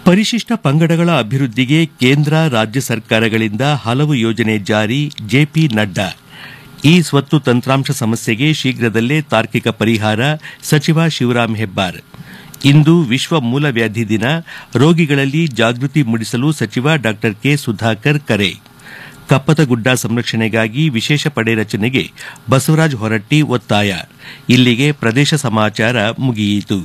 ಪರಿಶಿಷ್ಟ ಪಂಗಡಗಳ ಅಭಿವೃದ್ಧಿಗೆ ಕೇಂದ್ರ ರಾಜ್ಯ ಸರ್ಕಾರಗಳಿಂದ ಹಲವು ಯೋಜನೆ ಜಾರಿ ಜೆಪಿ ನಡ್ಡಾ ಈ ಸ್ವತ್ತು ತಂತ್ರಾಂಶ ಸಮಸ್ಯೆಗೆ ಶೀಘ್ರದಲ್ಲೇ ತಾರ್ಕಿಕ ಪರಿಹಾರ ಸಚಿವ ಶಿವರಾಂ ಹೆಬ್ಬಾರ್ ಇಂದು ವಿಶ್ವ ಮೂಲವ್ಯಾಧಿ ದಿನ ರೋಗಿಗಳಲ್ಲಿ ಜಾಗೃತಿ ಮೂಡಿಸಲು ಸಚಿವ ಡಾ ಕೆ ಸುಧಾಕರ್ ಕರೆ ಕಪ್ಪತಗುಡ್ಡ ಸಂರಕ್ಷಣೆಗಾಗಿ ವಿಶೇಷ ಪಡೆ ರಚನೆಗೆ ಬಸವರಾಜ ಹೊರಟ್ಟಿ ಒತ್ತಾಯ ಇಲ್ಲಿಗೆ ಪ್ರದೇಶ ಸಮಾಚಾರ ಮುಗಿಯಿತು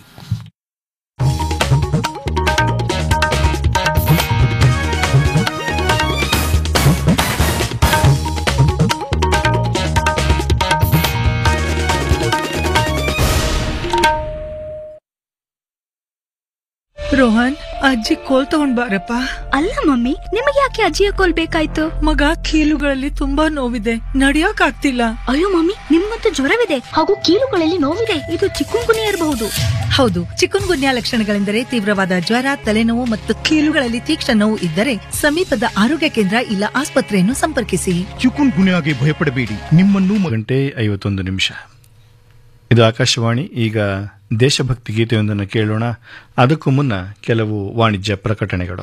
ರೋಹನ್ ಅಜ್ಜಿ ಕೋಲ್ ತಗೊಂಡ್ ಬಾರಪ್ಪ ಅಲ್ಲ ಮಮ್ಮಿ ನಿಮಗೆ ಯಾಕೆ ಅಜ್ಜಿಯ ಕೋಲ್ ಬೇಕಾಯ್ತು ಮಗ ಕೀಲುಗಳಲ್ಲಿ ತುಂಬಾ ನೋವಿದೆ ನಡಿಯಕ್ ಆಗ್ತಿಲ್ಲ ಅಯ್ಯೋ ಮಮ್ಮಿ ನಿಮ್ಮಂತೂ ಜ್ವರವಿದೆ ಹಾಗೂ ಕೀಲುಗಳಲ್ಲಿ ನೋವಿದೆ ಇದು ಚಿಕ್ಕುಂಗುನಿ ಇರಬಹುದು ಹೌದು ಚಿಕನ್ ಗುನ್ಯಾ ಲಕ್ಷಣಗಳೆಂದರೆ ತೀವ್ರವಾದ ಜ್ವರ ತಲೆನೋವು ಮತ್ತು ಕೀಲುಗಳಲ್ಲಿ ತೀಕ್ಷ್ಣ ನೋವು ಇದ್ದರೆ ಸಮೀಪದ ಆರೋಗ್ಯ ಕೇಂದ್ರ ಇಲ್ಲ ಆಸ್ಪತ್ರೆಯನ್ನು ಸಂಪರ್ಕಿಸಿ ಚಿಕುನ್ ಗುಣೆಯಾಗಿ ಭಯಪಡಬೇಡಿ ನಿಮ್ಮನ್ನು ಮ- ಗಂಟೆ ಐವತ್ತೊಂದು ನಿಮಿಷ ಇದು ಆಕಾಶವಾಣಿ ಈಗ ದೇಶಭಕ್ತಿ ಗೀತೆಯೊಂದನ್ನು ಕೇಳೋಣ ಅದಕ್ಕೂ ಮುನ್ನ ಕೆಲವು ವಾಣಿಜ್ಯ ಪ್ರಕಟಣೆಗಳು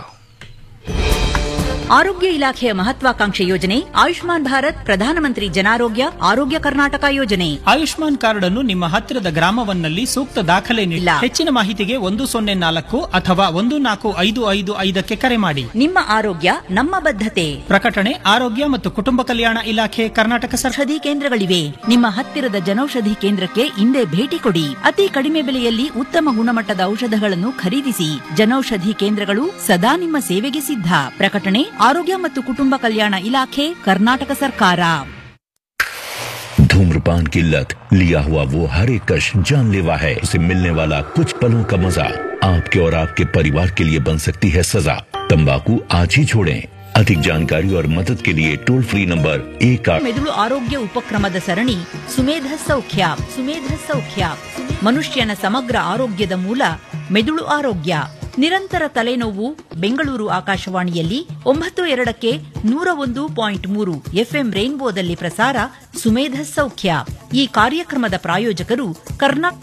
ಆರೋಗ್ಯ ಇಲಾಖೆಯ ಮಹತ್ವಾಕಾಂಕ್ಷೆ ಯೋಜನೆ ಆಯುಷ್ಮಾನ್ ಭಾರತ್ ಪ್ರಧಾನಮಂತ್ರಿ ಜನಾರೋಗ್ಯ ಆರೋಗ್ಯ ಕರ್ನಾಟಕ ಯೋಜನೆ ಆಯುಷ್ಮಾನ್ ಕಾರ್ಡ್ ಅನ್ನು ನಿಮ್ಮ ಹತ್ತಿರದ ಗ್ರಾಮವನ್ನಲ್ಲಿ ಸೂಕ್ತ ದಾಖಲೆ ನೀಡಿ ಇಲ್ಲ. ಹೆಚ್ಚಿನ ಮಾಹಿತಿಗೆ ಒಂದು ಸೊನ್ನೆ ನಾಲ್ಕು ಅಥವಾ ಒಂದು ನಾಲ್ಕು ಐದು ಐದು ಐದಕ್ಕೆ ಕರೆ ಮಾಡಿ ನಿಮ್ಮ ಆರೋಗ್ಯ ನಮ್ಮ ಬದ್ಧತೆ ಪ್ರಕಟಣೆ ಆರೋಗ್ಯ ಮತ್ತು ಕುಟುಂಬ ಕಲ್ಯಾಣ ಇಲಾಖೆ ಕರ್ನಾಟಕ ಸರ್ಕಾರ ಔಷಧಿ ಕೇಂದ್ರಗಳಿವೆ ನಿಮ್ಮ ಹತ್ತಿರದ ಜನೌಷಧಿ ಕೇಂದ್ರಕ್ಕೆ ಇಂದೇ ಭೇಟಿ ಕೊಡಿ ಅತಿ ಕಡಿಮೆ ಬೆಲೆಯಲ್ಲಿ ಉತ್ತಮ ಗುಣಮಟ್ಟದ ಔಷಧಗಳನ್ನು ಖರೀದಿಸಿ ಜನೌಷಧಿ ಕೇಂದ್ರಗಳು ಸದಾ ನಿಮ್ಮ ಸೇವೆಗೆ ಸಿದ್ಧ ಪ್ರಕಟಣೆ ಆರೋಗ್ಯ ಮತ್ತು ಕುಟುಂಬ ಕಲ್ಯಾಣ ಇಲಾಖೆ ಕರ್ನಾಟಕ ಸರ್ಕಾರ धूम्रपान की लत लिया हुआ वो हर एक कश जानलेवा है उसे मिलने वाला कुछ पलों का मजा आपके और आपके परिवार के लिए बन सकती है सजा तंबाकू आज ही छोड़ें अधिक जानकारी और मदद के लिए टोल फ्री नंबर एक आठ ಮೆದುಳು ಆರೋಗ್ಯ ಉಪಕ್ರಮದ ಸರಣಿ ಸುಮೇಧ ಸೌಖ್ಯ ಸುಮೇಧ ಸೌಖ್ಯ ಮನುಷ್ಯನ ಸಮಗ್ರ ಆರೋಗ್ಯದ ಮೂಲ ಮೆದುಳು ಆರೋಗ್ಯ ನಿರಂತರ ತಲೆನೋವು ಬೆಂಗಳೂರು ಆಕಾಶವಾಣಿಯಲ್ಲಿ ಒಂಬತ್ತು ಎರಡಕ್ಕೆ ನೂರ ಒಂದು ಪಾಯಿಂಟ್ ಮೂರು ಎಫ್ಎಂ ರೈನ್ಬೋದಲ್ಲಿ ಪ್ರಸಾರ ಸುಮೇಧ ಸೌಖ್ಯ ಈ ಕಾರ್ಯಕ್ರಮದ ಪ್ರಾಯೋಜಕರು ಕರ್ನಾಟಕ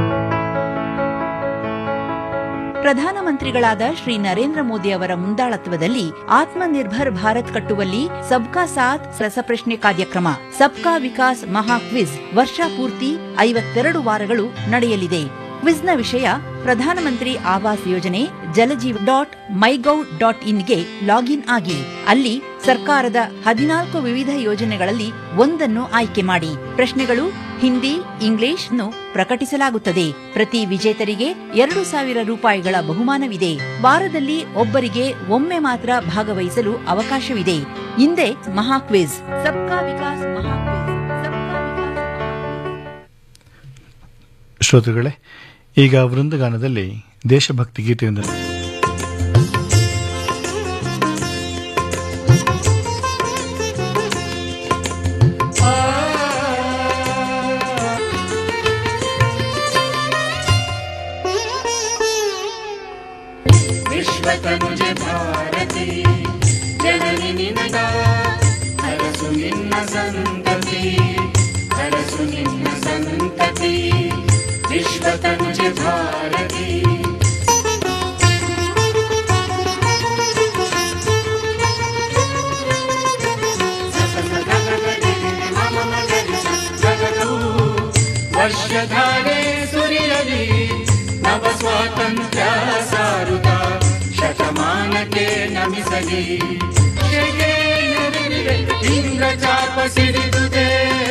ಪ್ರಧಾನಮಂತ್ರಿಗಳಾದ ಶ್ರೀ ನರೇಂದ್ರ ಮೋದಿ ಅವರ ಮುಂದಾಳತ್ವದಲ್ಲಿ ಆತ್ಮನಿರ್ಭರ್ ಭಾರತ್ ಕಟ್ಟುವಲ್ಲಿ ಸಬ್ಕಾ ಸಾಥ್ ರಸಪ್ರಶ್ನೆ ಕಾರ್ಯಕ್ರಮ ಸಬ್ಕಾ ವಿಕಾಸ್ ಮಹಾ ಕ್ವಿಜ್ ವರ್ಷ ಪೂರ್ತಿ ಐವತ್ತೆರಡು ವಾರಗಳು ನಡೆಯಲಿದೆ ಕ್ವಿಜ್ನ ವಿಷಯ ಪ್ರಧಾನಮಂತ್ರಿ ಆವಾಸ್ ಯೋಜನೆ ಜಲಜೀವ್ ಡಾಟ್ ಮೈಗೌ ಡಾಟ್ ಇನ್ಗೆ ಲಾಗಿನ್ ಆಗಿ ಅಲ್ಲಿ ಸರ್ಕಾರದ ಹದಿನಾಲ್ಕು ವಿವಿಧ ಯೋಜನೆಗಳಲ್ಲಿ ಒಂದನ್ನು ಆಯ್ಕೆ ಮಾಡಿ ಪ್ರಶ್ನೆಗಳು ಹಿಂದಿ ಇಂಗ್ಲಿಷ್ ನು ಪ್ರಕಟಿಸಲಾಗುತ್ತದೆ ಪ್ರತಿ ವಿಜೇತರಿಗೆ ಎರಡು ಸಾವಿರ ರೂಪಾಯಿಗಳ ಬಹುಮಾನವಿದೆ ವಾರದಲ್ಲಿ ಒಬ್ಬರಿಗೆ ಒಮ್ಮೆ ಮಾತ್ರ ಭಾಗವಹಿಸಲು ಅವಕಾಶವಿದೆ ಹಿಂದೆ ಮಹಾಕ್ವಿಜ್ ಸಬ್ಕಾ ವಿಕಾಸ್ ಮಹಾಕ್ವಿಜ್ ಸಬ್ಕಾ ವಿಕಾಸ್ ಶ್ರೋತೃಗಳೇ ಈಗ ವೃಂದಗಾನದಲ್ಲಿ ದೇಶಭಕ್ತಿ ಗೀತೆಯೊಂದನ್ನು ವಿಶ್ವತನುಜೆ ಭಾರತಿ ಜನನಿ ನಿನಗ ಹರಸು ನಿನ್ನ ಸಂತತಿ ಹರಸು ನಿನ್ನ ಸಂತತಿ ವಿಶ್ವತನುಜೆ ಭಾರತಿ ವರ್ಷಧಾರೆ ಸುರಿಯಲಿ ನವ ಸ್ವಾತಂತ್ರ್ಯ ಸಾರುತ್ತ ಶತಮಾನಕ್ಕೆ ನಮಿಸಲಿ ಶೆಗೆ ನೆರಳಿವೆ ಇಂದ್ರ ಚಾಪ ಸಿಡಿದುದೆ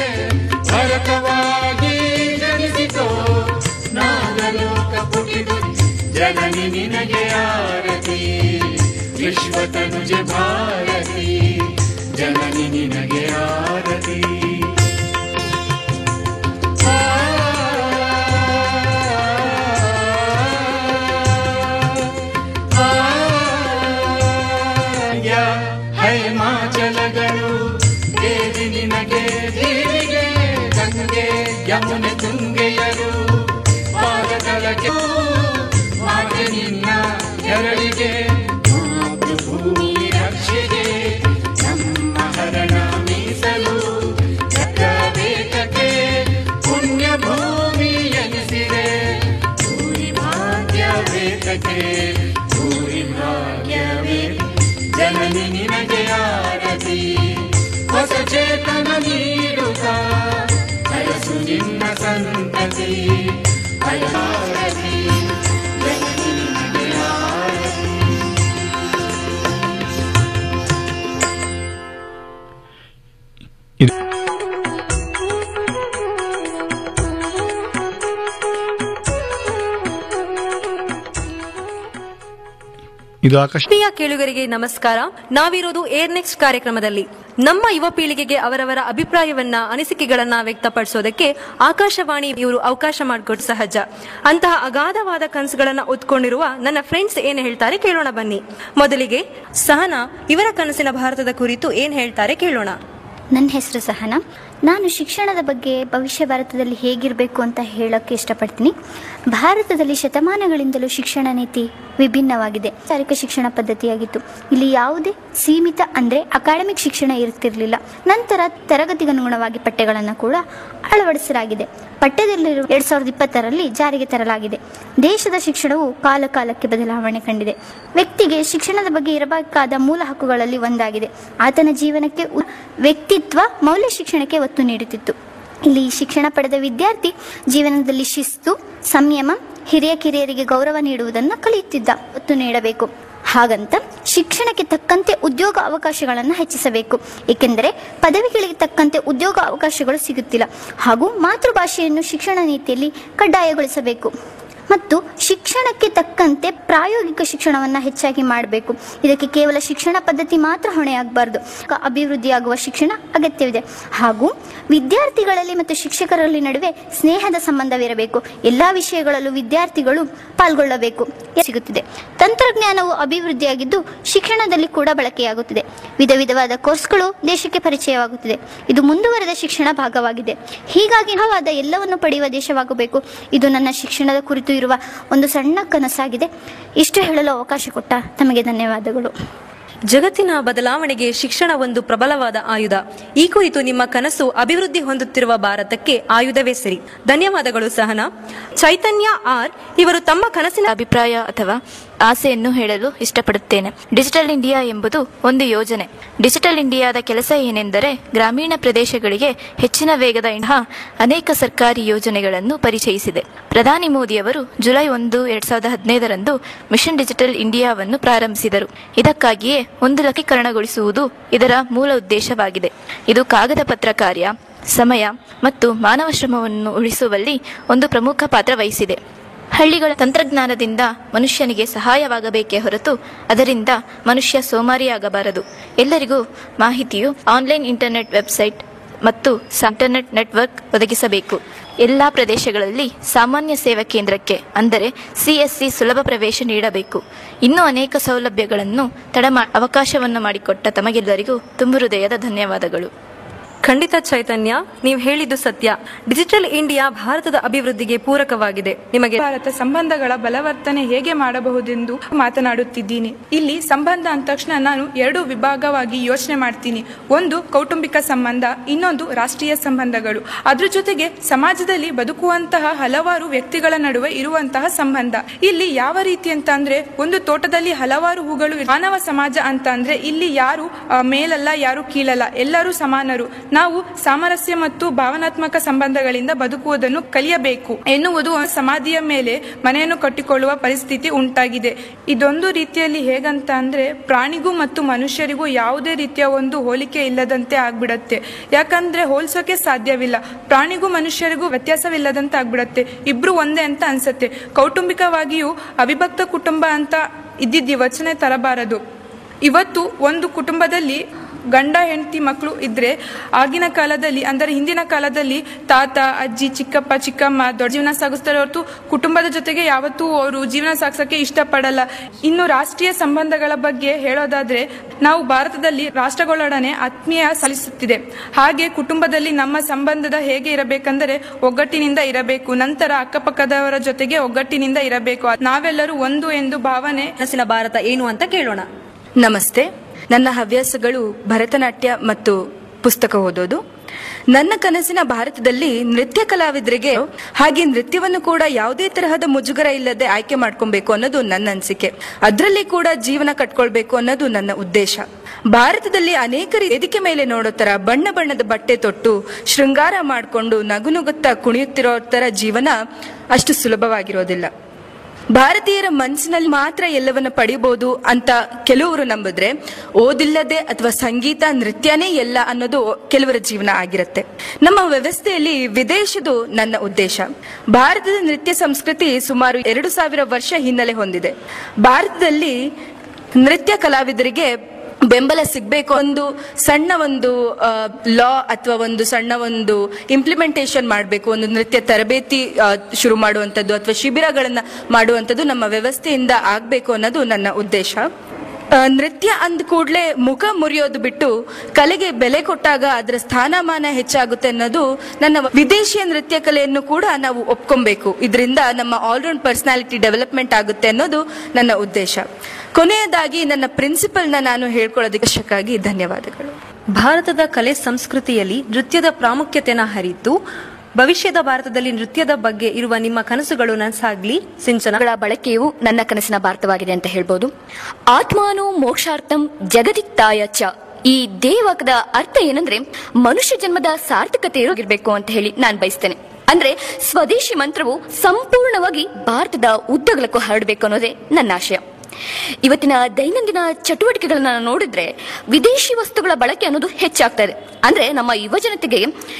ಭರತವಾಗಿ ಜನಿಸಿತೋ ನಾಗಲೋಕ ಪುಟಿದು ಜನನಿ ನಿನಗೆ ಆರತಿ ವಿಶ್ವತನುಜೆ ಭಾರತಿ ಜನನಿ ನಿನಗೆ ಆರತಿ ಹಿಮಾಚಲಗಳು ದೇವಿ ನಿನಗೆ ದೇವಿಗೆ ಗಂಗೆ ಯಮುನೆ ತುಂಗೆಯರು ಪಾದಗಳಿಗೆ ಮಾತೆ ನಿನ್ನ ಎರಳಿಗೆ ಮಾತೃಭೂಮಿ ರಕ್ಷೆಗೆ ನಮ್ಮ ಹರಣ ಮೀಸಲು ಬೇಕಕ್ಕೆ ಪುಣ್ಯ ಭೂಮಿ ಎನಿಸಿದೆ ಭೂರಿ ಭಾಗ್ಯ ಬೇಕಕ್ಕೆ ಭೂರಿ ಭಾಗ್ಯವೇ ಜನನಿ ನಿನಗೆ ಆರತಿ ಹೊಸ ಚೇತನ ನೀಡುತ್ತ ಹರಸು ನಿನ್ನ ಸಂತತಿ ಹರಸಿ ಜನನಿ ನಿನಗೆ ಆರತಿ ಇದು ಇದು ಆಕಾಶ ಪ್ರಿಯ ಕೇಳುಗರಿಗೆ ನಮಸ್ಕಾರ ನಾವಿರೋದು ಏರ್ ನೆಕ್ಸ್ಟ್ ಕಾರ್ಯಕ್ರಮದಲ್ಲಿ ನಮ್ಮ ಯುವ ಪೀಳಿಗೆಗೆ ಅವರವರ ಅಭಿಪ್ರಾಯವನ್ನ ಅನಿಸಿಕೆಗಳನ್ನ ವ್ಯಕ್ತಪಡಿಸೋದಕ್ಕೆ ಆಕಾಶವಾಣಿ ಇವರು ಅವಕಾಶ ಮಾಡಿಕೊಟ್ಟು ಸಹಜ ಅಂತಹ ಅಗಾಧವಾದ ಕನಸುಗಳನ್ನ ಹೊತ್ಕೊಂಡಿರುವ ನನ್ನ ಫ್ರೆಂಡ್ಸ್ ಏನ್ ಹೇಳ್ತಾರೆ ಕೇಳೋಣ ಬನ್ನಿ ಮೊದಲಿಗೆ ಸಹನಾ ಇವರ ಕನಸಿನ ಭಾರತದ ಕುರಿತು ಏನ್ ಹೇಳ್ತಾರೆ ಕೇಳೋಣ ನನ್ನ ಹೆಸರು ಸಹನಾ ನಾನು ಶಿಕ್ಷಣದ ಬಗ್ಗೆ ಭವಿಷ್ಯ ಭಾರತದಲ್ಲಿ ಹೇಗಿರಬೇಕು ಅಂತ ಹೇಳೋಕ್ಕೆ ಇಷ್ಟಪಡ್ತೀನಿ ಭಾರತದಲ್ಲಿ ಶತಮಾನಗಳಿಂದಲೂ ಶಿಕ್ಷಣ ನೀತಿ ವಿಭಿನ್ನವಾಗಿದೆ ಚಾರಿಕ ಶಿಕ್ಷಣ ಪದ್ಧತಿಯಾಗಿತ್ತು ಇಲ್ಲಿ ಯಾವುದೇ ಸೀಮಿತ ಅಂದರೆ ಅಕಾಡೆಮಿಕ್ ಶಿಕ್ಷಣ ಇರುತ್ತಿರಲಿಲ್ಲ ನಂತರ ತರಗತಿಗನುಗುಣವಾಗಿ ಪಠ್ಯಗಳನ್ನು ಕೂಡ ಅಳವಡಿಸಲಾಗಿದೆ ಪಠ್ಯದಲ್ಲಿರುವ ಎರಡ್ ಸಾವಿರದ ಇಪ್ಪತ್ತರಲ್ಲಿ ಜಾರಿಗೆ ತರಲಾಗಿದೆ ದೇಶದ ಶಿಕ್ಷಣವು ಕಾಲ ಕಾಲಕ್ಕೆ ಬದಲಾವಣೆ ಕಂಡಿದೆ ವ್ಯಕ್ತಿಗೆ ಶಿಕ್ಷಣದ ಬಗ್ಗೆ ಇರಬೇಕಾದ ಮೂಲ ಹಕ್ಕುಗಳಲ್ಲಿ ಒಂದಾಗಿದೆ ಆತನ ಜೀವನಕ್ಕೆ ಉ- ವ್ಯಕ್ತಿತ್ವ ಮೌಲ್ಯ ಶಿಕ್ಷಣಕ್ಕೆ ಒತ್ತು ನೀಡುತ್ತಿತ್ತು ಇಲ್ಲಿ ಶಿಕ್ಷಣ ಪಡೆದ ವಿದ್ಯಾರ್ಥಿ ಜೀವನದಲ್ಲಿ ಶಿಸ್ತು ಸಂಯಮ ಹಿರಿಯ ಕಿರಿಯರಿಗೆ ಗೌರವ ನೀಡುವುದನ್ನು ಕಲಿಯುತ್ತಿದ್ದ ಒತ್ತು ನೀಡಬೇಕು ಹಾಗಂತ ಶಿಕ್ಷಣಕ್ಕೆ ತಕ್ಕಂತೆ ಉದ್ಯೋಗ ಅವಕಾಶಗಳನ್ನು ಹೆಚ್ಚಿಸಬೇಕು ಏಕೆಂದರೆ ಪದವಿಗಳಿಗೆ ತಕ್ಕಂತೆ ಉದ್ಯೋಗ ಅವಕಾಶಗಳು ಸಿಗುತ್ತಿಲ್ಲ ಹಾಗೂ ಮಾತೃಭಾಷೆಯನ್ನು ಶಿಕ್ಷಣ ನೀತಿಯಲ್ಲಿ ಕಡ್ಡಾಯಗೊಳಿಸಬೇಕು ಮತ್ತು ಶಿಕ್ಷಣಕ್ಕೆ ತಕ್ಕಂತೆ ಪ್ರಾಯೋಗಿಕ ಶಿಕ್ಷಣವನ್ನು ಹೆಚ್ಚಾಗಿ ಮಾಡಬೇಕು ಇದಕ್ಕೆ ಕೇವಲ ಶಿಕ್ಷಣ ಪದ್ಧತಿ ಮಾತ್ರ ಹೊಣೆಯಾಗಬಾರ್ದು ಅಭಿವೃದ್ಧಿಯಾಗುವ ಶಿಕ್ಷಣ ಅಗತ್ಯವಿದೆ ಹಾಗೂ ವಿದ್ಯಾರ್ಥಿಗಳಲ್ಲಿ ಮತ್ತು ಶಿಕ್ಷಕರಲ್ಲಿ ನಡುವೆ ಸ್ನೇಹದ ಸಂಬಂಧವಿರಬೇಕು ಎಲ್ಲ ವಿಷಯಗಳಲ್ಲೂ ವಿದ್ಯಾರ್ಥಿಗಳು ಪಾಲ್ಗೊಳ್ಳಬೇಕು ಸಿಗುತ್ತಿದೆ ತಂತ್ರಜ್ಞಾನವು ಅಭಿವೃದ್ಧಿಯಾಗಿದ್ದು ಶಿಕ್ಷಣದಲ್ಲಿ ಕೂಡ ಬಳಕೆಯಾಗುತ್ತಿದೆ ವಿಧ ವಿಧವಾದ ಕೋರ್ಸ್ಗಳು ದೇಶಕ್ಕೆ ಪರಿಚಯವಾಗುತ್ತಿದೆ ಇದು ಮುಂದುವರೆದ ಶಿಕ್ಷಣ ಭಾಗವಾಗಿದೆ ಹೀಗಾಗಿ ಹವಾದ ಎಲ್ಲವನ್ನು ಪಡೆಯುವ ದೇಶವಾಗಬೇಕು ಇದು ನನ್ನ ಶಿಕ್ಷಣದ ಕುರಿತು ಇರುವ ಒಂದು ಸಣ್ಣ ಕನಸಾಗಿದೆ ಇಷ್ಟು ಹೇಳಲು ಅವಕಾಶ ಕೊಟ್ಟ ತಮಗೆ ಧನ್ಯವಾದಗಳು ಜಗತ್ತಿನ ಬದಲಾವಣೆಗೆ ಶಿಕ್ಷಣ ಒಂದು ಪ್ರಬಲವಾದ ಆಯುಧ ಈ ಕುರಿತು ನಿಮ್ಮ ಕನಸು ಅಭಿವೃದ್ಧಿ ಹೊಂದುತ್ತಿರುವ ಭಾರತಕ್ಕೆ ಆಯುಧವೇ ಸರಿ ಧನ್ಯವಾದಗಳು ಸಹನಾ ಚೈತನ್ಯ ಆರ್ ಇವರು ತಮ್ಮ ಕನಸಿನ ಅಭಿಪ್ರಾಯ ಅಥವಾ ಆಸೆಯನ್ನು ಹೇಳಲು ಇಷ್ಟಪಡುತ್ತೇನೆ ಡಿಜಿಟಲ್ ಇಂಡಿಯಾ ಎಂಬುದು ಒಂದು ಯೋಜನೆ ಡಿಜಿಟಲ್ ಇಂಡಿಯಾದ ಕೆಲಸ ಏನೆಂದರೆ ಗ್ರಾಮೀಣ ಪ್ರದೇಶಗಳಿಗೆ ಹೆಚ್ಚಿನ ವೇಗದ ಇಂತಹ ಅನೇಕ ಸರ್ಕಾರಿ ಯೋಜನೆಗಳನ್ನು ಪರಿಚಯಿಸಿದೆ ಪ್ರಧಾನಿ ಮೋದಿಯವರು ಜುಲೈ ಒಂದು ಎರಡ್ ಸಾವಿರದ ಹದಿನೈದರಂದು ಮಿಷನ್ ಡಿಜಿಟಲ್ ಇಂಡಿಯಾವನ್ನು ಪ್ರಾರಂಭಿಸಿದರು ಇದಕ್ಕಾಗಿಯೇ ಒಂದು ಲಕ್ಷೀಕರಣಗೊಳಿಸುವುದು ಇದರ ಮೂಲ ಉದ್ದೇಶವಾಗಿದೆ ಇದು ಕಾಗದ ಪತ್ರ ಕಾರ್ಯ ಸಮಯ ಮತ್ತು ಮಾನವ ಶ್ರಮವನ್ನು ಉಳಿಸುವಲ್ಲಿ ಒಂದು ಪ್ರಮುಖ ಪಾತ್ರ ವಹಿಸಿದೆ ಹಳ್ಳಿಗಳ ತಂತ್ರಜ್ಞಾನದಿಂದ ಮನುಷ್ಯನಿಗೆ ಸಹಾಯವಾಗಬೇಕೇ ಹೊರತು ಅದರಿಂದ ಮನುಷ್ಯ ಸೋಮಾರಿಯಾಗಬಾರದು ಎಲ್ಲರಿಗೂ ಮಾಹಿತಿಯು ಆನ್ಲೈನ್ ಇಂಟರ್ನೆಟ್ ವೆಬ್ಸೈಟ್ ಮತ್ತು ಇಂಟರ್ನೆಟ್ ನೆಟ್ವರ್ಕ್ ಒದಗಿಸಬೇಕು ಎಲ್ಲಾ ಪ್ರದೇಶಗಳಲ್ಲಿ ಸಾಮಾನ್ಯ ಸೇವಾ ಕೇಂದ್ರಕ್ಕೆ ಅಂದರೆ ಸಿಎಸ್ಸಿ ಸುಲಭ ಪ್ರವೇಶ ನೀಡಬೇಕು ಇನ್ನೂ ಅನೇಕ ಸೌಲಭ್ಯಗಳನ್ನು ತಡಮಾ ಅವಕಾಶವನ್ನು ಮಾಡಿಕೊಟ್ಟ ತಮಗೆಲ್ಲರಿಗೂ ತುಂಬು ಹೃದಯದ ಧನ್ಯವಾದಗಳು ಖಂಡಿತ ಚೈತನ್ಯ ನೀವು ಹೇಳಿದ್ದು ಸತ್ಯ ಡಿಜಿಟಲ್ ಇಂಡಿಯಾ ಭಾರತದ ಅಭಿವೃದ್ಧಿಗೆ ಪೂರಕವಾಗಿದೆ ನಿಮಗೆ ಭಾರತ ಸಂಬಂಧಗಳ ಬಲವರ್ತನೆ ಹೇಗೆ ಮಾಡಬಹುದೆಂದು ಮಾತನಾಡುತ್ತಿದ್ದೀನಿ ಇಲ್ಲಿ ಸಂಬಂಧ ಅಂದ ತಕ್ಷಣ ನಾನು ಎರಡು ವಿಭಾಗವಾಗಿ ಯೋಚನೆ ಮಾಡ್ತೀನಿ ಒಂದು ಕೌಟುಂಬಿಕ ಸಂಬಂಧ ಇನ್ನೊಂದು ರಾಷ್ಟ್ರೀಯ ಸಂಬಂಧಗಳು ಅದ್ರ ಜೊತೆಗೆ ಸಮಾಜದಲ್ಲಿ ಬದುಕುವಂತಹ ಹಲವಾರು ವ್ಯಕ್ತಿಗಳ ನಡುವೆ ಇರುವಂತಹ ಸಂಬಂಧ ಇಲ್ಲಿ ಯಾವ ರೀತಿ ಅಂತ ಅಂದ್ರೆ ಒಂದು ತೋಟದಲ್ಲಿ ಹಲವಾರು ಹೂಗಳು ಇವೆ. ಮಾನವ ಸಮಾಜ ಅಂತ ಅಂದ್ರೆ ಇಲ್ಲಿ ಯಾರು ಆ, ಮೇಲಲ್ಲ ಯಾರು ಕೀಳಲ್ಲ ಎಲ್ಲರೂ ಸಮಾನರು ನಾವು ಸಾಮರಸ್ಯ ಮತ್ತು ಭಾವನಾತ್ಮಕ ಸಂಬಂಧಗಳಿಂದ ಬದುಕುವುದನ್ನು ಕಲಿಯಬೇಕು ಎನ್ನುವುದು ಸಮಾಧಿಯ ಮೇಲೆ ಮನೆಯನ್ನು ಕಟ್ಟಿಕೊಳ್ಳುವ ಪರಿಸ್ಥಿತಿ ಉಂಟಾಗಿದೆ ಇದೊಂದು ರೀತಿಯಲ್ಲಿ ಹೇಗಂತ ಅಂದ್ರೆ ಪ್ರಾಣಿಗೂ ಮತ್ತು ಮನುಷ್ಯರಿಗೂ ಯಾವುದೇ ರೀತಿಯ ಒಂದು ಹೋಲಿಕೆ ಇಲ್ಲದಂತೆ ಆಗ್ಬಿಡತ್ತೆ ಯಾಕಂದ್ರೆ ಹೋಲ್ಸೋಕೆ ಸಾಧ್ಯವಿಲ್ಲ ಪ್ರಾಣಿಗೂ ಮನುಷ್ಯರಿಗೂ ವ್ಯತ್ಯಾಸವಿಲ್ಲದಂತೆ ಆಗ್ಬಿಡತ್ತೆ ಇಬ್ರು ಒಂದೇ ಅಂತ ಅನ್ಸತ್ತೆ ಕೌಟುಂಬಿಕವಾಗಿಯೂ ಅವಿಭಕ್ತ ಕುಟುಂಬ ಅಂತ ಇದ್ದಿದ್ದ ವಚನೆ ತರಬಾರದು ಇವತ್ತು ಒಂದು ಕುಟುಂಬದಲ್ಲಿ ಗಂಡ ಹೆಂಡತಿ ಮಕ್ಕಳು ಇದ್ರೆ ಆಗಿನ ಕಾಲದಲ್ಲಿ ಅಂದರೆ ಹಿಂದಿನ ಕಾಲದಲ್ಲಿ ತಾತ ಅಜ್ಜಿ ಚಿಕ್ಕಪ್ಪ ಚಿಕ್ಕಮ್ಮ ದೊಡ್ಡ ಜೀವನ ಸಾಗಿಸ್ತಾರೆ ಹೊರತು ಕುಟುಂಬದ ಜೊತೆಗೆ ಯಾವತ್ತೂ ಅವರು ಜೀವನ ಸಾಗಿಸೋಕೆ ಇಷ್ಟಪಡಲ್ಲ ಇನ್ನು ರಾಷ್ಟ್ರೀಯ ಸಂಬಂಧಗಳ ಬಗ್ಗೆ ಹೇಳೋದಾದ್ರೆ ನಾವು ಭಾರತದಲ್ಲಿ ರಾಷ್ಟ್ರಗಳೊಡನೆ ಆತ್ಮೀಯ ಸಲ್ಲಿಸುತ್ತಿದೆ ಹಾಗೆ ಕುಟುಂಬದಲ್ಲಿ ನಮ್ಮ ಸಂಬಂಧದ ಹೇಗೆ ಇರಬೇಕಂದರೆ ಒಗ್ಗಟ್ಟಿನಿಂದ ಇರಬೇಕು ನಂತರ ಅಕ್ಕಪಕ್ಕದವರ ಜೊತೆಗೆ ಒಗ್ಗಟ್ಟಿನಿಂದ ಇರಬೇಕು ನಾವೆಲ್ಲರೂ ಒಂದು ಎಂದು ಭಾವನೆ ಕನಸಿನ ಭಾರತ ಏನು ಅಂತ ಕೇಳೋಣ ನಮಸ್ತೆ ನನ್ನ ಹವ್ಯಾಸಗಳು ಭರತನಾಟ್ಯ ಮತ್ತು ಪುಸ್ತಕ ಓದೋದು ನನ್ನ ಕನಸಿನ ಭಾರತದಲ್ಲಿ ನೃತ್ಯ ಕಲಾವಿದರಿಗೆ ಹಾಗೆ ನೃತ್ಯವನ್ನು ಕೂಡ ಯಾವುದೇ ತರಹದ ಮುಜುಗರ ಇಲ್ಲದೆ ಆಯ್ಕೆ ಮಾಡ್ಕೊಬೇಕು ಅನ್ನೋದು ನನ್ನ ಅನಿಸಿಕೆ ಅದರಲ್ಲಿ ಕೂಡ ಜೀವನ ಕಟ್ಕೊಳ್ಬೇಕು ಅನ್ನೋದು ನನ್ನ ಉದ್ದೇಶ ಭಾರತದಲ್ಲಿ ಅನೇಕರು ವೇದಿಕೆ ಮೇಲೆ ನೋಡೋ ತರ ಬಣ್ಣ ಬಣ್ಣದ ಬಟ್ಟೆ ತೊಟ್ಟು ಶೃಂಗಾರ ಮಾಡಿಕೊಂಡು ನಗುನುಗುತ್ತಾ ಕುಣಿಯುತ್ತಿರೋ ತರ ಜೀವನ ಅಷ್ಟು ಸುಲಭವಾಗಿರೋದಿಲ್ಲ ಭಾರತೀಯರ ಮನಸ್ಸಿನಲ್ಲಿ ಮಾತ್ರ ಎಲ್ಲವನ್ನ ಪಡಿಬಹುದು ಅಂತ ಕೆಲವರು ನಂಬಿದ್ರೆ ಓದಿಲ್ಲದೆ ಅಥವಾ ಸಂಗೀತ ನೃತ್ಯನೇ ಎಲ್ಲ ಅನ್ನೋದು ಕೆಲವರ ಜೀವನ ಆಗಿರುತ್ತೆ ನಮ್ಮ ವ್ಯವಸ್ಥೆಯಲ್ಲಿ ವಿದೇಶದು ನನ್ನ ಉದ್ದೇಶ ಭಾರತದ ನೃತ್ಯ ಸಂಸ್ಕೃತಿ ಸುಮಾರು ಎರಡು ಸಾವಿರ ವರ್ಷ ಹಿನ್ನೆಲೆ ಹೊಂದಿದೆ ಭಾರತದಲ್ಲಿ ನೃತ್ಯ ಕಲಾವಿದರಿಗೆ ಬೆಂಬಲ ಸಿಗ್ಬೇಕು ಒಂದು ಸಣ್ಣ ಒಂದು ಲಾ ಅಥವಾ ಒಂದು ಸಣ್ಣ ಒಂದು ಇಂಪ್ಲಿಮೆಂಟೇಷನ್ ಮಾಡಬೇಕು ಒಂದು ನೃತ್ಯ ತರಬೇತಿ ಆ, ಶುರು ಮಾಡುವಂಥದ್ದು ಅಥವಾ ಶಿಬಿರಗಳನ್ನ ಮಾಡುವಂಥದ್ದು ನಮ್ಮ ವ್ಯವಸ್ಥೆಯಿಂದ ಆಗಬೇಕು ಅನ್ನೋದು ನನ್ನ ಉದ್ದೇಶ ಆ, ನೃತ್ಯ ಅಂದ ಕೂಡಲೇ ಮುಖ ಮುರಿಯೋದು ಬಿಟ್ಟು ಕಲೆಗೆ ಬೆಲೆ ಕೊಟ್ಟಾಗ ಅದರ ಸ್ಥಾನಮಾನ ಹೆಚ್ಚಾಗುತ್ತೆ ಅನ್ನೋದು ನನ್ನ ವಿದೇಶಿಯ ನೃತ್ಯ ಕಲೆಯನ್ನು ಕೂಡ ನಾವು ಒಪ್ಕೊಬೇಕು ಇದರಿಂದ ನಮ್ಮ ಆಲ್ರೌಂಡ್ ಪರ್ಸನಾಲಿಟಿ ಡೆವಲಪ್ಮೆಂಟ್ ಆಗುತ್ತೆ ಅನ್ನೋದು ನನ್ನ ಉದ್ದೇಶ ಕೊನೆಯದಾಗಿ ನನ್ನ ಪ್ರಿನ್ಸಿಪಲ್ನ ನಾನು ಹೇಳ್ಕೊಳ್ಳೋದಕ್ಕಾಗಿ ಧನ್ಯವಾದಗಳು ಭಾರತದ ಕಲೆ ಸಂಸ್ಕೃತಿಯಲ್ಲಿ ನೃತ್ಯದ ಪ್ರಾಮುಖ್ಯತೆನ ಹರಿತು ಭವಿಷ್ಯದ ಭಾರತದಲ್ಲಿ ನೃತ್ಯದ ಬಗ್ಗೆ ಇರುವ ನಿಮ್ಮ ಕನಸುಗಳು ನನಸಾಗ್ಲಿ ಸಿಂಚನ ಬಳಕೆಯು ನನ್ನ ಕನಸಿನ ಭಾರತವಾಗಿದೆ ಅಂತ ಹೇಳ್ಬೋದು ಆತ್ಮಾನು ಮೋಕ್ಷಾರ್ಥಂ ಜಗದಿತ್ತಾಯ ಚ ಈ ದೇವಕದ ಅರ್ಥ ಏನಂದ್ರೆ ಮನುಷ್ಯ ಜನ್ಮದ ಸಾರ್ಥಕತೆ ಇರೋಗಿರ್ಬೇಕು ಅಂತ ಹೇಳಿ ನಾನು ಬಯಸ್ತೇನೆ ಅಂದ್ರೆ ಸ್ವದೇಶಿ ಮಂತ್ರವು ಸಂಪೂರ್ಣವಾಗಿ ಭಾರತದ ಉದ್ದಗಲಕ್ಕೂ ಹರಡಬೇಕು ಅನ್ನೋದೇ ನನ್ನ ಆಶಯ ಇವತ್ತಿನ ದೈನಂದಿನ ಚಟುವಟಿಕೆಗಳನ್ನ ನೋಡಿದ್ರೆ ವಿದೇಶಿ ವಸ್ತುಗಳ ಬಳಕೆ ಅನ್ನೋದು ಹೆಚ್ಚಾಗ್ತಾ ಇದೆ ಅಂದ್ರೆ ನಮ್ಮ ಯುವ ಜನತೆಗೆ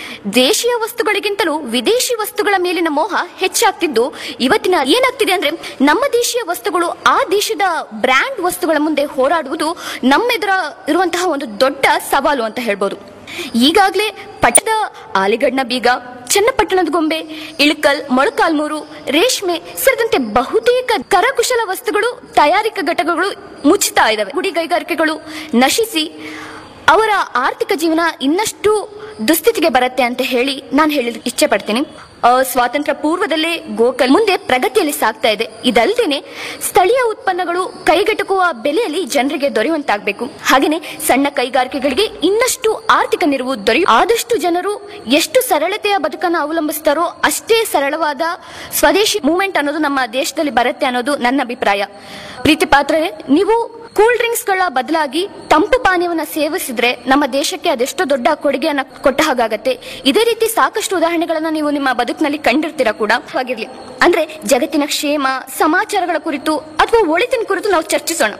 ದೇಶೀಯ ವಸ್ತುಗಳಿಗಿಂತಲೂ ವಿದೇಶಿ ವಸ್ತುಗಳ ಮೇಲಿನ ಮೋಹ ಹೆಚ್ಚಾಗ್ತಿದ್ದು ಇವತ್ತಿನ ಏನಾಗ್ತಿದೆ ಅಂದ್ರೆ ನಮ್ಮ ದೇಶೀಯ ವಸ್ತುಗಳು ಆ ದೇಶದ ಬ್ರ್ಯಾಂಡ್ ವಸ್ತುಗಳ ಮುಂದೆ ಹೋರಾಡುವುದು ನಮ್ಮೆದುರ ಇರುವಂತಹ ಒಂದು ದೊಡ್ಡ ಸವಾಲು ಅಂತ ಹೇಳ್ಬೋದು ಈಗಾಗಲೇ ಪಟ್ಟದ ಆಲಿಗಡ್ನ ಬೀಗ ಚನ್ನಪಟ್ಟಣದ ಗೊಂಬೆ ಇಳಕಲ್ ಮೊಳಕಾಲ್ಮೂರು ರೇಷ್ಮೆ ಸೇರಿದಂತೆ ಬಹುತೇಕ ಕರಕುಶಲ ವಸ್ತುಗಳು ತಯಾರಿಕಾ ಘಟಕಗಳು ಮುಚ್ಚುತ್ತಾ ಇದಾವೆ ಗುಡಿ ಕೈಗಾರಿಕೆಗಳು ನಶಿಸಿ ಅವರ ಆರ್ಥಿಕ ಜೀವನ ಇನ್ನಷ್ಟು ದುಸ್ಥಿತಿಗೆ ಬರುತ್ತೆ ಅಂತ ಹೇಳಿ ನಾನು ಹೇಳಲು ಇಚ್ಛೆ ಪಡ್ತೀನಿ ಆ, ಸ್ವಾತಂತ್ರ್ಯ ಪೂರ್ವದಲ್ಲೇ ಗೋಕಲ್ ಮುಂದೆ ಪ್ರಗತಿಯಲ್ಲಿ ಸಾಗ್ತಾ ಇದೆ ಇದಲ್ಲದೇನೆ ಸ್ಥಳೀಯ ಉತ್ಪನ್ನಗಳು ಕೈಗೆಟುಕುವ ಬೆಲೆಯಲ್ಲಿ ಜನರಿಗೆ ದೊರೆಯುವಂತಾಗಬೇಕು ಹಾಗೇನೆ ಸಣ್ಣ ಕೈಗಾರಿಕೆಗಳಿಗೆ ಇನ್ನಷ್ಟು ಆರ್ಥಿಕ ನೆರವು ದೊರೆಯು ಆದಷ್ಟು ಜನರು ಎಷ್ಟು ಸರಳತೆಯ ಬದುಕನ್ನು ಅವಲಂಬಿಸ್ತಾರೋ ಅಷ್ಟೇ ಸರಳವಾದ ಸ್ವದೇಶಿ ಮೂವ್ಮೆಂಟ್ ಅನ್ನೋದು ನಮ್ಮ ದೇಶದಲ್ಲಿ ಬರುತ್ತೆ ಅನ್ನೋದು ನನ್ನ ಅಭಿಪ್ರಾಯ ಪ್ರೀತಿ ಪಾತ್ರರೇ ನೀವು ಕೂಲ್ ಡ್ರಿಂಕ್ಸ್ ಗಳ ಬದಲಾಗಿ ತಂಪು ಪಾನೀಯವನ್ನ ಸೇವಿಸಿದ್ರೆ ನಮ್ಮ ದೇಶಕ್ಕೆ ಅದೆಷ್ಟೋ ದೊಡ್ಡ ಕೊಡುಗೆಯನ್ನ ಕೊಟ್ಟ ಹಾಗಾಗತ್ತೆ ಇದೇ ರೀತಿ ಸಾಕಷ್ಟು ಉದಾಹರಣೆಗಳನ್ನ ನೀವು ನಿಮ್ಮ ಬದುಕಿನಲ್ಲಿ ಕಂಡಿರ್ತೀರಾ ಕೂಡ ಆಗಿರ್ಲಿ ಅಂದ್ರೆ ಜಗತ್ತಿನ ಕ್ಷೇಮ ಸಮಾಚಾರಗಳ ಕುರಿತು ಅಥವಾ ಒಳಿತಿನ ಕುರಿತು ನಾವು ಚರ್ಚಿಸೋಣ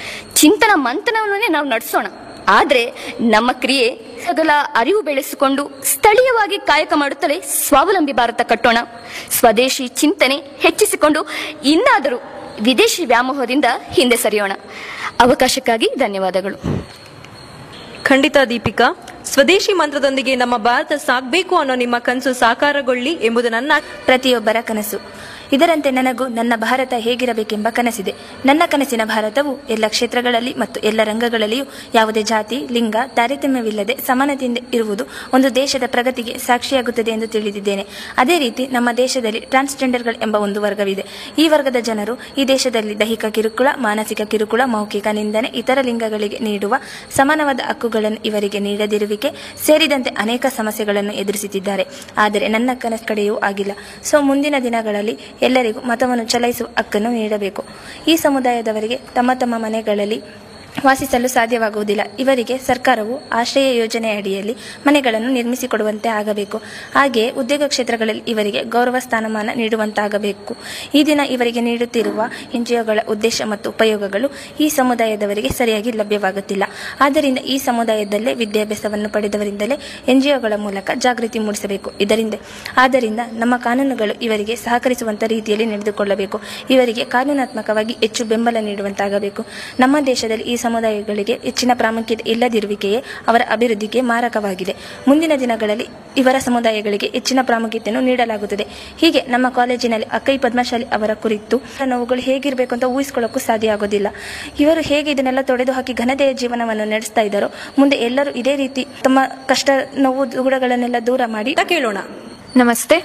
ಚಿಂತನ ಮಂಥನವನ್ನೇ ನಾವು ನಡೆಸೋಣ ಆದ್ರೆ ನಮ್ಮ ಕ್ರಿಯೆ ಸಗಲ ಅರಿವು ಬೆಳೆಸಿಕೊಂಡು ಸ್ಥಳೀಯವಾಗಿ ಕಾಯಕ ಮಾಡುತ್ತಲೇ ಸ್ವಾವಲಂಬಿ ಭಾರತ ಕಟ್ಟೋಣ ಸ್ವದೇಶಿ ಚಿಂತನೆ ಹೆಚ್ಚಿಸಿಕೊಂಡು ಇನ್ನಾದರೂ ವಿದೇಶಿ ವ್ಯಾಮೋಹದಿಂದ ಹಿಂದೆ ಸರಿಯೋಣ ಅವಕಾಶಕ್ಕಾಗಿ ಧನ್ಯವಾದಗಳು ಖಂಡಿತ ದೀಪಿಕಾ ಸ್ವದೇಶಿ ಮಂತ್ರದೊಂದಿಗೆ ನಮ್ಮ ಭಾರತ ಸಾಗ್ಬೇಕು ಅನ್ನೋ ನಿಮ್ಮ ಕನಸು ಸಾಕಾರಗೊಳ್ಳಿ ಎಂಬುದು ನನ್ನ ಪ್ರತಿಯೊಬ್ಬರ ಕನಸು ಇದರಂತೆ ನನಗೂ ನನ್ನ ಭಾರತ ಹೇಗಿರಬೇಕೆಂಬ ಕನಸಿದೆ ನನ್ನ ಕನಸಿನ ಭಾರತವು ಎಲ್ಲ ಕ್ಷೇತ್ರಗಳಲ್ಲಿ ಮತ್ತು ಎಲ್ಲ ರಂಗಗಳಲ್ಲಿಯೂ ಯಾವುದೇ ಜಾತಿ ಲಿಂಗ ತಾರತಮ್ಯವಿಲ್ಲದೆ ಸಮಾನತೆಯಿಂದ ಇರುವುದು ಒಂದು ದೇಶದ ಪ್ರಗತಿಗೆ ಸಾಕ್ಷಿಯಾಗುತ್ತದೆ ಎಂದು ತಿಳಿದಿದ್ದೇನೆ ಅದೇ ರೀತಿ ನಮ್ಮ ದೇಶದಲ್ಲಿ ಟ್ರಾನ್ಸ್ಜೆಂಡರ್ಗಳು ಎಂಬ ಒಂದು ವರ್ಗವಿದೆ ಈ ವರ್ಗದ ಜನರು ಈ ದೇಶದಲ್ಲಿ ದೈಹಿಕ ಕಿರುಕುಳ ಮಾನಸಿಕ ಕಿರುಕುಳ ಮೌಖಿಕ ನಿಂದನೆ ಇತರ ಲಿಂಗಗಳಿಗೆ ನೀಡುವ ಸಮಾನವಾದ ಹಕ್ಕುಗಳನ್ನು ಇವರಿಗೆ ನೀಡದಿರುವಿಕೆ ಸೇರಿದಂತೆ ಅನೇಕ ಸಮಸ್ಯೆಗಳನ್ನು ಎದುರಿಸುತ್ತಿದ್ದಾರೆ ಆದರೆ ನನ್ನ ಕನಸು ಕಡೆಯೂ ಆಗಿಲ್ಲ ಸೊ ಮುಂದಿನ ದಿನಗಳಲ್ಲಿ ಎಲ್ಲರಿಗೂ ಮತವನ್ನು ಚಲಾಯಿಸುವ ಹಕ್ಕನ್ನು ನೀಡಬೇಕು ಈ ಸಮುದಾಯದವರಿಗೆ ತಮ್ಮ ತಮ್ಮ ಮನೆಗಳಲ್ಲಿ ವಾಸಿಸಲು ಸಾಧ್ಯವಾಗುವುದಿಲ್ಲ ಇವರಿಗೆ ಸರ್ಕಾರವು ಆಶ್ರಯ ಯೋಜನೆ ಅಡಿಯಲ್ಲಿ ಮನೆಗಳನ್ನು ನಿರ್ಮಿಸಿಕೊಡುವಂತೆ ಆಗಬೇಕು ಹಾಗೆಯೇ ಉದ್ಯೋಗ ಕ್ಷೇತ್ರಗಳಲ್ಲಿ ಇವರಿಗೆ ಗೌರವ ಸ್ಥಾನಮಾನ ನೀಡುವಂತಾಗಬೇಕು ಈ ದಿನ ಇವರಿಗೆ ನೀಡುತ್ತಿರುವ ಎನ್ಜಿಒಗಳ ಉದ್ದೇಶ ಮತ್ತು ಉಪಯೋಗಗಳು ಈ ಸಮುದಾಯದವರಿಗೆ ಸರಿಯಾಗಿ ಲಭ್ಯವಾಗುತ್ತಿಲ್ಲ ಆದ್ದರಿಂದ ಈ ಸಮುದಾಯದಲ್ಲೇ ವಿದ್ಯಾಭ್ಯಾಸವನ್ನು ಪಡೆದವರಿಂದಲೇ ಎನ್ಜಿಒಗಳ ಮೂಲಕ ಜಾಗೃತಿ ಮೂಡಿಸಬೇಕು ಇದರಿಂದ ಆದ್ದರಿಂದ ನಮ್ಮ ಕಾನೂನುಗಳು ಇವರಿಗೆ ಸಹಕರಿಸುವಂತ ರೀತಿಯಲ್ಲಿ ನಡೆದುಕೊಳ್ಳಬೇಕು ಇವರಿಗೆ ಕಾನೂನಾತ್ಮಕವಾಗಿ ಹೆಚ್ಚು ಬೆಂಬಲ ನೀಡುವಂತಾಗಬೇಕು ನಮ್ಮ ದೇಶದಲ್ಲಿ ಈ ಸಮುದಾಯಗಳಿಗೆ ಹೆಚ್ಚಿನ ಪ್ರಾಮುಖ್ಯತೆ ಇಲ್ಲದಿರುವಿಕೆಯೇ ಅವರ ಅಭಿವೃದ್ಧಿಗೆ ಮಾರಕವಾಗಿದೆ ಮುಂದಿನ ದಿನಗಳಲ್ಲಿ ಇವರ ಸಮುದಾಯಗಳಿಗೆ ಹೆಚ್ಚಿನ ಪ್ರಾಮುಖ್ಯತೆಯನ್ನು ನೀಡಲಾಗುತ್ತದೆ ಹೀಗೆ ನಮ್ಮ ಕಾಲೇಜಿನಲ್ಲಿ ಅಕ್ಕೈ ಪದ್ಮಶಾಲಿ ಅವರ ಕುರಿತು ನೋವುಗಳು ಹೇಗಿರಬೇಕು ಅಂತ ಊಹಿಸಿಕೊಳ್ಳೋಕ್ಕೂ ಸಾಧ್ಯ ಆಗೋದಿಲ್ಲ ಇವರು ಹೇಗೆ ಇದನ್ನೆಲ್ಲ ತೊಡೆದು ಹಾಕಿ ಘನತೆಯ ಜೀವನವನ್ನು ನಡೆಸ್ತಾ ಇದ್ದಾರೋ ಮುಂದೆ ಎಲ್ಲರೂ ಇದೇ ರೀತಿ ತಮ್ಮ ಕಷ್ಟ ನೋವು ದುಗುಡಗಳನ್ನೆಲ್ಲ ದೂರ ಮಾಡಿ ಕೇಳೋಣ ನಮಸ್ತೆ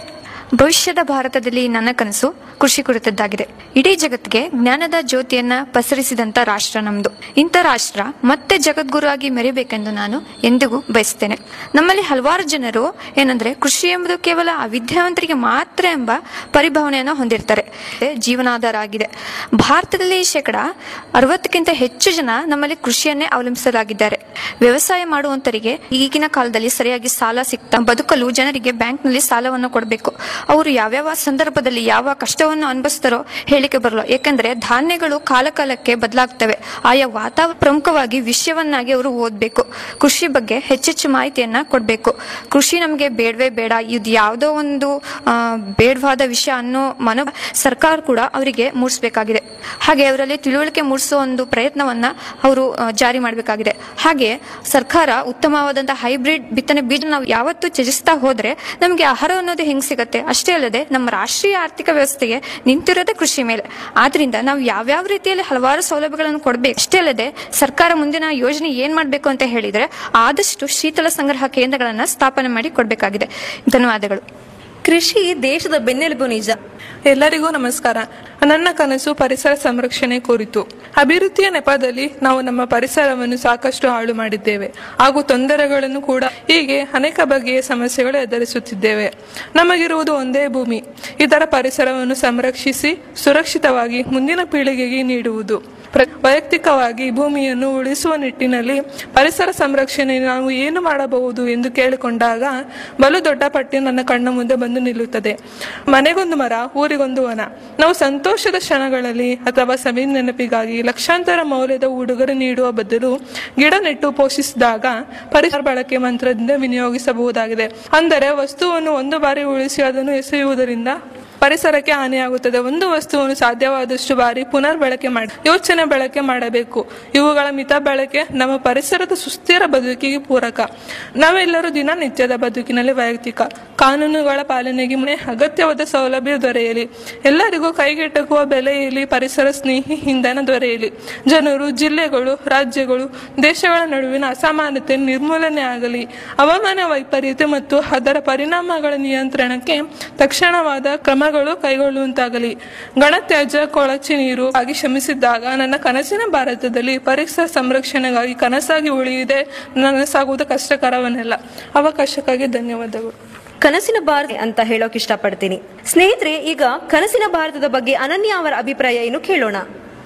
ಭವಿಷ್ಯದ ಭಾರತದಲ್ಲಿ ನನ್ನ ಕನಸು ಕೃಷಿ ಕುರಿತದ್ದಾಗಿದೆ ಇಡೀ ಜಗತ್ತಿಗೆ ಜ್ಞಾನದ ಜ್ಯೋತಿಯನ್ನ ಪಸರಿಸಿದಂತ ರಾಷ್ಟ್ರ ನಮ್ದು ಇಂಥ ರಾಷ್ಟ್ರ ಮತ್ತೆ ಜಗದ್ಗುರು ಆಗಿ ಮೆರಿಬೇಕೆಂದು ನಾನು ಎಂದಿಗೂ ಬಯಸ್ತೇನೆ ನಮ್ಮಲ್ಲಿ ಹಲವಾರು ಜನರು ಏನಂದ್ರೆ ಕೃಷಿ ಎಂಬುದು ಕೇವಲ ಅವಿದ್ಯಾವಂತರಿಗೆ ಮಾತ್ರ ಎಂಬ ಪರಿಭಾವನೆಯನ್ನು ಹೊಂದಿರ್ತಾರೆ ಇದು ಜೀವನಾಧಾರ ಆಗಿದೆ ಭಾರತದಲ್ಲಿ ಶೇಕಡ ಅರವತ್ತಕ್ಕಿಂತ ಹೆಚ್ಚು ಜನ ನಮ್ಮಲ್ಲಿ ಕೃಷಿಯನ್ನೇ ಅವಲಂಬಿಸಲಾಗಿದ್ದಾರೆ ವ್ಯವಸಾಯ ಮಾಡುವಂತರಿಗೆ ಈಗಿನ ಕಾಲದಲ್ಲಿ ಸರಿಯಾಗಿ ಸಾಲ ಸಿಗ್ತಾ ಬದುಕಲು ಜನರಿಗೆ ಬ್ಯಾಂಕ್ನಲ್ಲಿ ಸಾಲವನ್ನು ಕೊಡಬೇಕು ಅವರು ಯಾವ್ಯಾವ ಸಂದರ್ಭದಲ್ಲಿ ಯಾವ ಕಷ್ಟವನ್ನು ಅನುಭವಿಸ್ತಾರೋ ಹೇಳಿಕೆ ಬರಲ್ಲ ಯಾಕಂದ್ರೆ ಧಾನ್ಯಗಳು ಕಾಲ ಕಾಲಕ್ಕೆ ಬದಲಾಗ್ತವೆ ಆಯಾ ವಾತಾವರಣ ಪ್ರಮುಖವಾಗಿ ವಿಷಯವನ್ನಾಗಿ ಅವರು ಓದಬೇಕು ಕೃಷಿ ಬಗ್ಗೆ ಹೆಚ್ಚೆಚ್ಚು ಮಾಹಿತಿಯನ್ನ ಕೊಡಬೇಕು ಕೃಷಿ ನಮಗೆ ಬೇಡವೇ ಬೇಡ ಇದು ಯಾವುದೋ ಒಂದು ಆ, ಬೇಡವಾದ ವಿಷಯ ಅನ್ನೋ ಮನೋ ಸರ್ಕಾರ ಕೂಡ ಅವರಿಗೆ ಮೂಡಿಸಬೇಕಾಗಿದೆ ಹಾಗೆ ಅವರಲ್ಲಿ ತಿಳುವಳಿಕೆ ಮೂಡಿಸೋ ಒಂದು ಪ್ರಯತ್ನವನ್ನ ಅವರು ಆ, ಜಾರಿ ಮಾಡಬೇಕಾಗಿದೆ ಹಾಗೆ ಸರ್ಕಾರ ಉತ್ತಮವಾದಂತಹ ಹೈಬ್ರಿಡ್ ಬಿತ್ತನೆ ಬೀಜ ನಾವು ಯಾವತ್ತೂ ತ್ಯಜಿಸ್ತಾ ಹೋದ್ರೆ ನಮಗೆ ಆಹಾರ ಅನ್ನೋದು ಹೆಂಗ್ ಸಿಗತ್ತೆ ಅಷ್ಟೇ ಅಲ್ಲದೆ ನಮ್ಮ ರಾಷ್ಟ್ರೀಯ ಆರ್ಥಿಕ ವ್ಯವಸ್ಥೆಗೆ ನಿಂತಿರೋದೇ ಕೃಷಿ ಮೇಲೆ ಆದ್ರಿಂದ ನಾವು ಯಾವ್ಯಾವ ರೀತಿಯಲ್ಲಿ ಹಲವಾರು ಸೌಲಭ್ಯಗಳನ್ನು ಕೊಡಬೇಕು ಅಷ್ಟೇ ಅಲ್ಲದೆ ಸರ್ಕಾರ ಮುಂದಿನ ಯೋಜನೆ ಏನ್ ಮಾಡಬೇಕು ಅಂತ ಹೇಳಿದ್ರೆ ಆದಷ್ಟು ಶೀತಲ ಸಂಗ್ರಹ ಕೇಂದ್ರಗಳನ್ನ ಸ್ಥಾಪನೆ ಮಾಡಿ ಕೊಡಬೇಕಾಗಿದೆ ಧನ್ಯವಾದಗಳು ಕೃಷಿ ದೇಶದ ಬೆನ್ನೆಲುಬು ನಿಜ ಎಲ್ಲರಿಗೂ ನಮಸ್ಕಾರ ನನ್ನ ಕನಸು ಪರಿಸರ ಸಂರಕ್ಷಣೆ ಕುರಿತು ಅಭಿವೃದ್ಧಿಯ ನೆಪದಲ್ಲಿ ನಾವು ನಮ್ಮ ಪರಿಸರವನ್ನು ಸಾಕಷ್ಟು ಹಾಳು ಮಾಡಿದ್ದೇವೆ ಹಾಗೂ ತೊಂದರೆಗಳನ್ನು ಕೂಡ ಹೀಗೆ ಅನೇಕ ಬಗೆಯ ಸಮಸ್ಯೆಗಳು ಎದುರಿಸುತ್ತಿದ್ದೇವೆ ನಮಗಿರುವುದು ಒಂದೇ ಭೂಮಿ ಇದರ ಪರಿಸರವನ್ನು ಸಂರಕ್ಷಿಸಿ ಸುರಕ್ಷಿತವಾಗಿ ಮುಂದಿನ ಪೀಳಿಗೆಗೆ ನೀಡುವುದು ಪ್ರ- ವೈಯಕ್ತಿಕವಾಗಿ ಭೂಮಿಯನ್ನು ಉಳಿಸುವ ನಿಟ್ಟಿನಲ್ಲಿ ಪರಿಸರ ಸಂರಕ್ಷಣೆ ನಾವು ಏನು ಮಾಡಬಹುದು ಎಂದು ಕೇಳಿಕೊಂಡಾಗ ಬಲು ದೊಡ್ಡ ಪಟ್ಟಿ ನನ್ನ ಕಣ್ಣ ಮುಂದೆ ಬಂದು ನಿಲ್ಲುತ್ತದೆ ಮನೆಗೊಂದು ಮರ ಊರಿಗೊಂದು ವನ ನಾವು ಸಂತೋಷದ ಕ್ಷಣಗಳಲ್ಲಿ ಅಥವಾ ಸವಿ ನೆನಪಿಗಾಗಿ ಲಕ್ಷಾಂತರ ಮೌಲ್ಯದ ಉಡುಗೊರೆ ನೀಡುವ ಬದಲು ಗಿಡ ನೆಟ್ಟು ಪೋಷಿಸಿದಾಗ ಪರಿಸರ ಬಳಕೆ ಮಂತ್ರದಿಂದ ವಿನಿಯೋಗಿಸಬಹುದಾಗಿದೆ ಅಂದರೆ ವಸ್ತುವನ್ನು ಒಂದು ಬಾರಿ ಉಳಿಸಿ ಅದನ್ನು ಎಸೆಯುವುದರಿಂದ ಪರಿಸರಕ್ಕೆ ಹಾನಿಯಾಗುತ್ತದೆ ಒಂದು ವಸ್ತುವನ್ನು ಸಾಧ್ಯವಾದಷ್ಟು ಬಾರಿ ಪುನರ್ ಬಳಕೆ ಮಾಡಿ ಯೋಚನೆ ಬಳಕೆ ಮಾಡಬೇಕು ಇವುಗಳ ಮಿತ ಬಳಕೆ ನಮ್ಮ ಪರಿಸರದ ಸುಸ್ಥಿರ ಬದುಕಿಗೆ ಪೂರಕ ನಾವೆಲ್ಲರೂ ದಿನನಿತ್ಯದ ಬದುಕಿನಲ್ಲಿ ವೈಯಕ್ತಿಕ ಕಾನೂನುಗಳ ಪಾಲನೆಗೆ ಮುನೆ ಅಗತ್ಯವಾದ ಸೌಲಭ್ಯ ದೊರೆಯಲಿ ಎಲ್ಲರಿಗೂ ಕೈಗೆಟಕುವ ಬೆಲೆಯಲ್ಲಿ ಪರಿಸರ ಸ್ನೇಹಿ ಇಂಧನ ದೊರೆಯಲಿ ಜನರು ಜಿಲ್ಲೆಗಳು ರಾಜ್ಯಗಳು ದೇಶಗಳ ನಡುವಿನ ಅಸಮಾನತೆ ನಿರ್ಮೂಲನೆ ಆಗಲಿ ಹವಾಮಾನ ವೈಪರೀತ್ಯ ಮತ್ತು ಅದರ ಪರಿಣಾಮಗಳ ನಿಯಂತ್ರಣಕ್ಕೆ ತಕ್ಷಣವಾದ ಕ್ರಮಗಳು ಕೈಗೊಳ್ಳುವಂತಾಗಲಿ ಘನತ್ಯಾಜ್ಯ ಕೊಳಚೆ ನೀರು ಆಗಿ ಶ್ರಮಿಸಿದ್ದಾಗ ನನ್ನ ಕನಸಿನ ಭಾರತದಲ್ಲಿ ಪರಿಸರ ಸಂರಕ್ಷಣೆಗಾಗಿ ಕನಸಾಗಿ ಉಳಿಯುವುದೇ ನನಸಾಗುವುದು ಕಷ್ಟಕರವನ್ನೆಲ್ಲ ಅವಕಾಶಕ್ಕಾಗಿ ಧನ್ಯವಾದಗಳು ಕನಸಿನ ಭಾರತ ಅಂತ ಹೇಳೋಕ್ ಇಷ್ಟಪಡ್ತೀನಿ ಸ್ನೇಹಿತರೆ ಈಗ ಕನಸಿನ ಭಾರತದ ಬಗ್ಗೆ ಅನನ್ಯ ಅವರ ಅಭಿಪ್ರಾಯ ಏನು ಕೇಳೋಣ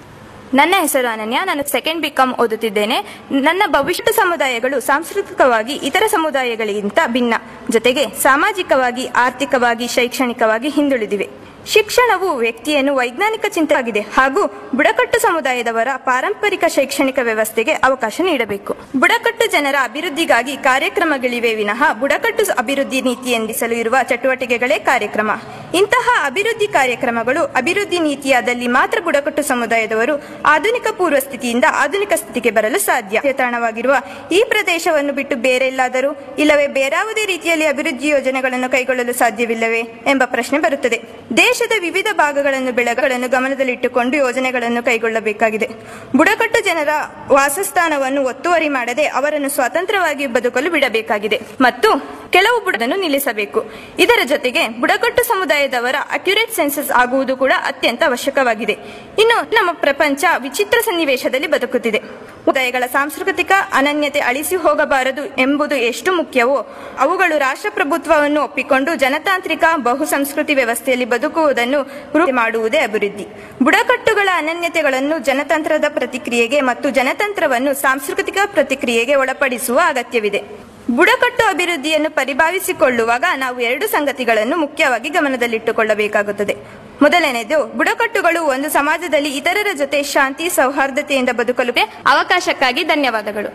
ನನ್ನ ಹೆಸರು ಅನನ್ಯ ನಾನು ಸೆಕೆಂಡ್ ಬಿಕಾಂ ಓದುತ್ತಿದ್ದೇನೆ ನನ್ನ ಭವಿಷ್ಯದ ಸಮುದಾಯಗಳು ಸಾಂಸ್ಕೃತಿಕವಾಗಿ ಇತರ ಸಮುದಾಯಗಳಿಗಿಂತ ಭಿನ್ನ ಜೊತೆಗೆ ಸಾಮಾಜಿಕವಾಗಿ ಆರ್ಥಿಕವಾಗಿ ಶೈಕ್ಷಣಿಕವಾಗಿ ಹಿಂದುಳಿದಿವೆ ಶಿಕ್ಷಣವು ವ್ಯಕ್ತಿಯನ್ನು ವೈಜ್ಞಾನಿಕ ಚಿಂತೆಯಾಗಿದೆ ಹಾಗೂ ಬುಡಕಟ್ಟು ಸಮುದಾಯದವರ ಪಾರಂಪರಿಕ ಶೈಕ್ಷಣಿಕ ವ್ಯವಸ್ಥೆಗೆ ಅವಕಾಶ ನೀಡಬೇಕು ಬುಡಕಟ್ಟು ಜನರ ಅಭಿವೃದ್ಧಿಗಾಗಿ ಕಾರ್ಯಕ್ರಮಗಳಿವೆ ವಿನಃ ಬುಡಕಟ್ಟು ಅಭಿವೃದ್ಧಿ ನೀತಿ ಎಂದಿಸಲು ಇರುವ ಚಟುವಟಿಕೆಗಳೇ ಕಾರ್ಯಕ್ರಮ ಇಂತಹ ಅಭಿವೃದ್ಧಿ ಕಾರ್ಯಕ್ರಮಗಳು ಅಭಿವೃದ್ಧಿ ನೀತಿಯಾದಲ್ಲಿ ಮಾತ್ರ ಬುಡಕಟ್ಟು ಸಮುದಾಯದವರು ಆಧುನಿಕ ಪೂರ್ವ ಸ್ಥಿತಿಯಿಂದ ಆಧುನಿಕ ಸ್ಥಿತಿಗೆ ಬರಲು ಸಾಧ್ಯ ತಾಣವಾಗಿರುವ ಈ ಪ್ರದೇಶವನ್ನು ಬಿಟ್ಟು ಬೇರೆ ಎಲ್ಲಾದರೂ ಇಲ್ಲವೇ ಬೇರಾವುದೇ ರೀತಿಯಲ್ಲಿ ಅಭಿವೃದ್ಧಿ ಯೋಜನೆಗಳನ್ನು ಕೈಗೊಳ್ಳಲು ಸಾಧ್ಯವಿಲ್ಲವೇ ಎಂಬ ಪ್ರಶ್ನೆ ಬರುತ್ತದೆ ದೇಶದ ವಿವಿಧ ಭಾಗಗಳನ್ನು ಬೆಳೆಗಳನ್ನು ಗಮನದಲ್ಲಿಟ್ಟುಕೊಂಡು ಯೋಜನೆಗಳನ್ನು ಕೈಗೊಳ್ಳಬೇಕಾಗಿದೆ ಬುಡಕಟ್ಟು ಜನರ ವಾಸಸ್ಥಾನವನ್ನು ಒತ್ತುವರಿ ಮಾಡದೆ ಅವರನ್ನು ಸ್ವತಂತ್ರವಾಗಿ ಬದುಕಲು ಬಿಡಬೇಕಾಗಿದೆ ಮತ್ತು ಕೆಲವು ಬುಡದನ್ನು ನಿಲ್ಲಿಸಬೇಕು ಇದರ ಜೊತೆಗೆ ಬುಡಕಟ್ಟು ಸಮುದಾಯದವರ ಅಕ್ಯುರೇಟ್ ಸೆನ್ಸಸ್ ಆಗುವುದು ಕೂಡ ಅತ್ಯಂತ ಅವಶ್ಯಕವಾಗಿದೆ ಇನ್ನು ನಮ್ಮ ಪ್ರಪಂಚ ವಿಚಿತ್ರ ಸನ್ನಿವೇಶದಲ್ಲಿ ಬದುಕುತ್ತಿದೆ ಸಮುದಾಯಗಳ ಸಾಂಸ್ಕೃತಿಕ ಅನನ್ಯತೆ ಅಳಿಸಿ ಹೋಗಬಾರದು ಎಂಬುದು ಎಷ್ಟು ಮುಖ್ಯವೋ ಅವುಗಳು ರಾಷ್ಟ್ರಪ್ರಭುತ್ವವನ್ನು ಒಪ್ಪಿಕೊಂಡು ಜನತಾಂತ್ರಿಕ ಬಹುಸಂಸ್ಕೃತಿ ವ್ಯವಸ್ಥೆಯಲ್ಲಿ ಬದುಕುವುದನ್ನು ರೂಢಿ ಮಾಡುವುದೇ ಅಭಿವೃದ್ಧಿ ಬುಡಕಟ್ಟುಗಳ ಅನನ್ಯತೆಗಳನ್ನು ಜನತಂತ್ರದ ಪ್ರತಿಕ್ರಿಯೆಗೆ ಮತ್ತು ಜನತಂತ್ರವನ್ನು ಸಾಂಸ್ಕೃತಿಕ ಪ್ರತಿಕ್ರಿಯೆಗೆ ಒಳಪಡಿಸುವ ಅಗತ್ಯವಿದೆ ಬುಡಕಟ್ಟು ಅಭಿವೃದ್ಧಿಯನ್ನು ಪರಿಭಾವಿಸಿಕೊಳ್ಳುವಾಗ ನಾವು ಎರಡು ಸಂಗತಿಗಳನ್ನು ಮುಖ್ಯವಾಗಿ ಗಮನದಲ್ಲಿಟ್ಟುಕೊಳ್ಳಬೇಕಾಗುತ್ತದೆ ಮೊದಲನೆಯದು ಬುಡಕಟ್ಟುಗಳು ಒಂದು ಸಮಾಜದಲ್ಲಿ ಇತರರ ಜೊತೆ ಶಾಂತಿ ಸೌಹಾರ್ದತೆಯಿಂದ ಬದುಕಲು ಅವಕಾಶಕ್ಕಾಗಿ ಧನ್ಯವಾದಗಳು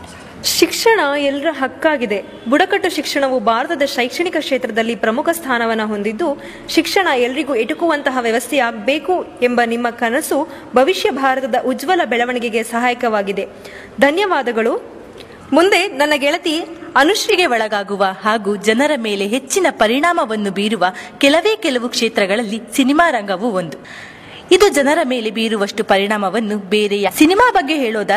ಶಿಕ್ಷಣ ಎಲ್ಲರ ಹಕ್ಕಾಗಿದೆ ಬುಡಕಟ್ಟು ಶಿಕ್ಷಣವು ಭಾರತದ ಶೈಕ್ಷಣಿಕ ಕ್ಷೇತ್ರದಲ್ಲಿ ಪ್ರಮುಖ ಸ್ಥಾನವನ್ನು ಹೊಂದಿದ್ದು ಶಿಕ್ಷಣ ಎಲ್ರಿಗೂ ಎಟುಕುವಂತಹ ವ್ಯವಸ್ಥೆಯಾಗಬೇಕು ಎಂಬ ನಿಮ್ಮ ಕನಸು ಭವಿಷ್ಯ ಭಾರತದ ಉಜ್ವಲ ಬೆಳವಣಿಗೆಗೆ ಸಹಾಯಕವಾಗಿದೆ ಧನ್ಯವಾದಗಳು ಮುಂದೆ ನನ್ನ ಗೆಳತಿ ಅನುಶ್ರೀಗೆ ಒಳಗಾಗುವ ಹಾಗೂ ಜನರ ಮೇಲೆ ಹೆಚ್ಚಿನ ಪರಿಣಾಮವನ್ನು ಬೀರುವ ಕೆಲವೇ ಕೆಲವು ಕ್ಷೇತ್ರಗಳಲ್ಲಿ ಸಿನಿಮಾ ರಂಗವೂ ಒಂದು ಇದು ಜನರ ಮೇಲೆ ಬೀರುವಷ್ಟು ಪರಿಣಾಮವನ್ನು ಬೇರೆ ಯಾ- ಸಿನಿಮಾ ಬಗ್ಗೆ ಹೇಳೋದಾದ್ರೆ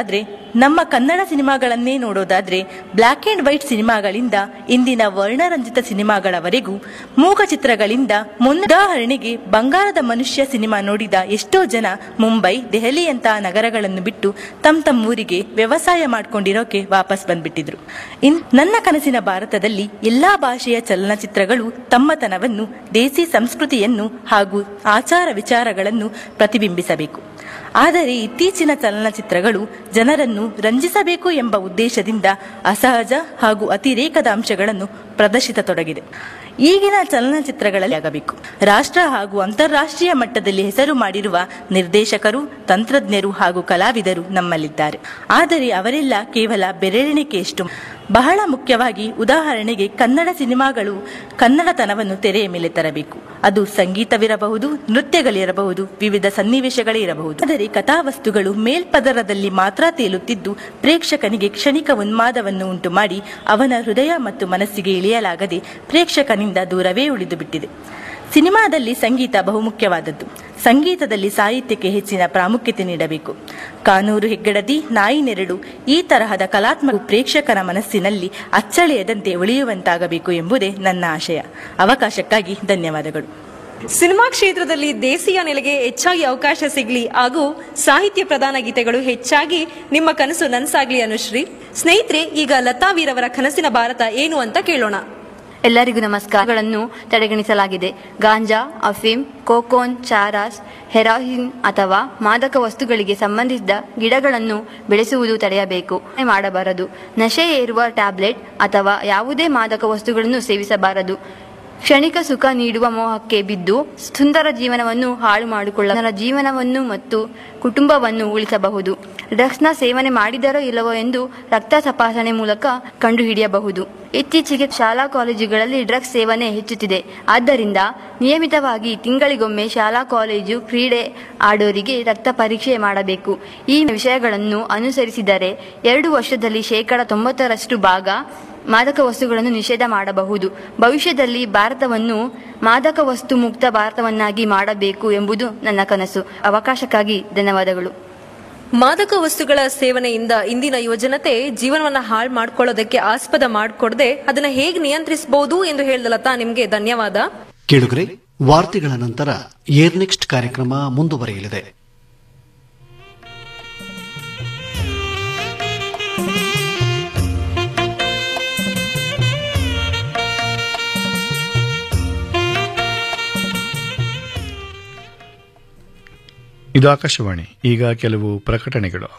ನಮ್ಮ ಕನ್ನಡ ಸಿನಿಮಾಗಳನ್ನೇ ನೋಡೋದಾದ್ರೆ ಬ್ಲ್ಯಾಕ್ ಅಂಡ್ ವೈಟ್ ಸಿನಿಮಾಗಳಿಂದ ಇಂದಿನ ವರ್ಣರಂಜಿತ ಸಿನಿಮಾಗಳವರೆಗೂ ಮೂಕ ಚಿತ್ರಗಳಿಂದ ಮುನ್ನ ಉದಾಹರಣೆಗೆ ಬಂಗಾರದ ಮನುಷ್ಯ ಸಿನಿಮಾ ನೋಡಿದ ಎಷ್ಟೋ ಜನ ಮುಂಬೈ ದೆಹಲಿಯಂತಹ ನಗರಗಳನ್ನು ಬಿಟ್ಟು ತಮ್ಮ ತಮ್ಮ ಊರಿಗೆ ವ್ಯವಸಾಯ ಮಾಡ್ಕೊಂಡಿರೋಕೆ ವಾಪಸ್ ಬಂದ್ಬಿಟ್ಟಿದ್ರು ಇನ್ ನನ್ನ ಕನಸಿನ ಭಾರತದಲ್ಲಿ ಎಲ್ಲಾ ಭಾಷೆಯ ಚಲನಚಿತ್ರಗಳು ತಮ್ಮತನವನ್ನು ದೇಸಿ ಸಂಸ್ಕೃತಿಯನ್ನು ಹಾಗೂ ಆಚಾರ ವಿಚಾರಗಳನ್ನು ಪ್ರತಿಬಿಂಬಿಸಬೇಕು ಆದರೆ ಇತ್ತೀಚಿನ ಚಲನಚಿತ್ರಗಳು ಜನರನ್ನು ರಂಜಿಸಬೇಕು ಎಂಬ ಉದ್ದೇಶದಿಂದ ಅಸಹಜ ಹಾಗೂ ಅತಿರೇಕದ ಅಂಶಗಳನ್ನು ಪ್ರದರ್ಶಿಸತೊಡಗಿದೆ ಈಗಿನ ಚಲನಚಿತ್ರಗಳಲ್ಲಿ ಆಗಬೇಕು ರಾಷ್ಟ್ರ ಹಾಗೂ ಅಂತಾರಾಷ್ಟ್ರೀಯ ಮಟ್ಟದಲ್ಲಿ ಹೆಸರು ಮಾಡಿರುವ ನಿರ್ದೇಶಕರು ತಂತ್ರಜ್ಞರು ಹಾಗೂ ಕಲಾವಿದರು ನಮ್ಮಲ್ಲಿದ್ದಾರೆ ಆದರೆ ಅವರೆಲ್ಲ ಕೇವಲ ಬೆರಳೆಣಿಕೆಯಷ್ಟು ಬಹಳ ಮುಖ್ಯವಾಗಿ ಉದಾಹರಣೆಗೆ ಕನ್ನಡ ಸಿನಿಮಾಗಳು ಕನ್ನಡತನವನ್ನು ತೆರೆಯ ಮೇಲೆ ತರಬೇಕು ಅದು ಸಂಗೀತವಿರಬಹುದು ನೃತ್ಯಗಳಿರಬಹುದು ವಿವಿಧ ಸನ್ನಿವೇಶಗಳೇ ಇರಬಹುದು ಆದರೆ ಕಥಾವಸ್ತುಗಳು ಮೇಲ್ಪದರದಲ್ಲಿ ಮಾತ್ರ ತೇಲುತ್ತಿದ್ದು ಪ್ರೇಕ್ಷಕನಿಗೆ ಕ್ಷಣಿಕ ಉನ್ಮಾದವನ್ನು ಉಂಟು ಮಾಡಿ ಅವನ ಹೃದಯ ಮತ್ತು ಮನಸ್ಸಿಗೆ ಇಳಿಯಲಾಗದೆ ಪ್ರೇಕ್ಷಕನಿಂದ ದೂರವೇ ಉಳಿದು ಬಿಟ್ಟಿದೆ ಸಿನಿಮಾದಲ್ಲಿ ಸಂಗೀತ ಬಹುಮುಖ್ಯವಾದದ್ದು ಸಂಗೀತದಲ್ಲಿ ಸಾಹಿತ್ಯಕ್ಕೆ ಹೆಚ್ಚಿನ ಪ್ರಾಮುಖ್ಯತೆ ನೀಡಬೇಕು ಕಾನೂರು ಹೆಗ್ಗಡತಿ ನಾಯಿ ನೆರಳು ಈ ತರಹದ ಕಲಾತ್ಮಕ ಪ್ರೇಕ್ಷಕರ ಮನಸ್ಸಿನಲ್ಲಿ ಅಚ್ಚಳಿಯದಂತೆ ಉಳಿಯುವಂತಾಗಬೇಕು ಎಂಬುದೇ ನನ್ನ ಆಶಯ ಅವಕಾಶಕ್ಕಾಗಿ ಧನ್ಯವಾದಗಳು ಸಿನಿಮಾ ಕ್ಷೇತ್ರದಲ್ಲಿ ದೇಸಿಯ ನೆಲೆಗೆ ಹೆಚ್ಚಾಗಿ ಅವಕಾಶ ಸಿಗ್ಲಿ ಹಾಗೂ ಸಾಹಿತ್ಯ ಪ್ರಧಾನ ಗೀತೆಗಳು ಹೆಚ್ಚಾಗಿ ನಿಮ್ಮ ಕನಸು ನನ್ಸಾಗ್ಲಿ ಅನುಶ್ರೀ ಸ್ನೇಹಿತರೆ ಈಗ ಲತಾ ವೀರವರ ಕನಸಿನ ಭಾರತ ಏನು ಅಂತ ಕೇಳೋಣ ಎಲ್ಲರಿಗೂ ನಮಸ್ಕಾರಗಳನ್ನು ತಡೆಗಣಿಸಲಾಗಿದೆ ಗಾಂಜಾ ಅಫೀಮ್ ಕೋಕೋನ್ ಚಾರಾಸ್ ಹೆರಾಯಿನ್ ಅಥವಾ ಮಾದಕ ವಸ್ತುಗಳಿಗೆ ಸಂಬಂಧಿಸಿದ ಗಿಡಗಳನ್ನು ಬೆಳೆಸುವುದು ತಡೆಯಬೇಕು ಮಾಡಬಾರದು ನಶೆ ಏರುವ ಟ್ಯಾಬ್ಲೆಟ್ ಅಥವಾ ಯಾವುದೇ ಮಾದಕ ವಸ್ತುಗಳನ್ನು ಸೇವಿಸಬಾರದು ಕ್ಷಣಿಕ ಸುಖ ನೀಡುವ ಮೋಹಕ್ಕೆ ಬಿದ್ದು ಸುಂದರ ಜೀವನವನ್ನು ಹಾಳು ಮಾಡಿಕೊಳ್ಳ ಜನರ ಜೀವನವನ್ನು ಮತ್ತು ಕುಟುಂಬವನ್ನು ಉಳಿಸಬಹುದು ಡ್ರಗ್ಸ್ನ ಸೇವನೆ ಮಾಡಿದರೋ ಇಲ್ಲವೋ ಎಂದು ರಕ್ತ ತಪಾಸಣೆ ಮೂಲಕ ಕಂಡುಹಿಡಿಯಬಹುದು ಇತ್ತೀಚೆಗೆ ಶಾಲಾ ಕಾಲೇಜುಗಳಲ್ಲಿ ಡ್ರಗ್ಸ್ ಸೇವನೆ ಹೆಚ್ಚುತ್ತಿದೆ ಆದ್ದರಿಂದ ನಿಯಮಿತವಾಗಿ ತಿಂಗಳಿಗೊಮ್ಮೆ ಶಾಲಾ ಕಾಲೇಜು ಕ್ರೀಡೆ ಆಡೋರಿಗೆ ರಕ್ತ ಪರೀಕ್ಷೆ ಮಾಡಬೇಕು ಈ ವಿಷಯಗಳನ್ನು ಅನುಸರಿಸಿದರೆ ಎರಡು ವರ್ಷದಲ್ಲಿ ಶೇಕಡ ತೊಂಬತ್ತರಷ್ಟು ಭಾಗ ಮಾದಕ ವಸ್ತುಗಳನ್ನು ನಿಷೇಧ ಮಾಡಬಹುದು ಭವಿಷ್ಯದಲ್ಲಿ ಭಾರತವನ್ನು ಮಾದಕ ವಸ್ತು ಮುಕ್ತ ಭಾರತವನ್ನಾಗಿ ಮಾಡಬೇಕು ಎಂಬುದು ನನ್ನ ಕನಸು ಅವಕಾಶಕ್ಕಾಗಿ ಧನ್ಯವಾದಗಳು ಮಾದಕ ವಸ್ತುಗಳ ಸೇವನೆಯಿಂದ ಇಂದಿನ ಯುವಜನತೆ ಜೀವನವನ್ನ ಹಾಳು ಮಾಡ್ಕೊಳ್ಳೋದಕ್ಕೆ ಆಸ್ಪದ ಮಾಡ್ಕೊಡದೆ ಅದನ್ನ ಹೇಗೆ ನಿಯಂತ್ರಿಸಬಹುದು ಎಂದು ಹೇಳಿದಲತಾ ನಿಮ್ಗೆ ಧನ್ಯವಾದ ಕೇಳುಗರೆ ವಾರ್ತೆಗಳ ನಂತರ ಏರ್ ನೆಕ್ಸ್ಟ್ ಕಾರ್ಯಕ್ರಮ ಮುಂದುವರಿಯಲಿದೆ ಇದು ಆಕಾಶವಾಣಿ ಈಗ ಕೆಲವು ಪ್ರಕಟಣೆಗಳು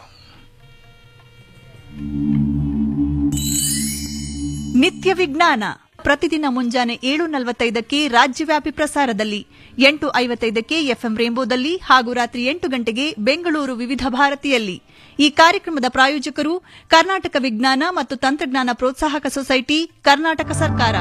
ನಿತ್ಯ ವಿಜ್ಞಾನ ಪ್ರತಿದಿನ ಮುಂಜಾನೆ ಏಳು ನಲವತ್ತೈದಕ್ಕೆ ರಾಜ್ಯವ್ಯಾಪಿ ಪ್ರಸಾರದಲ್ಲಿ ಎಂಟು ಐವತ್ತೈದಕ್ಕೆ ಎಫ್ಎಂ ರೇಂಬೋದಲ್ಲಿ ಹಾಗೂ ರಾತ್ರಿ ಎಂಟು ಗಂಟೆಗೆ ಬೆಂಗಳೂರು ವಿವಿಧ ಭಾರತಿಯಲ್ಲಿ ಈ ಕಾರ್ಯಕ್ರಮದ ಪ್ರಾಯೋಜಕರು ಕರ್ನಾಟಕ ವಿಜ್ಞಾನ ಮತ್ತು ತಂತ್ರಜ್ಞಾನ ಪ್ರೋತ್ಸಾಹಕ ಸೊಸೈಟಿ ಕರ್ನಾಟಕ ಸರ್ಕಾರ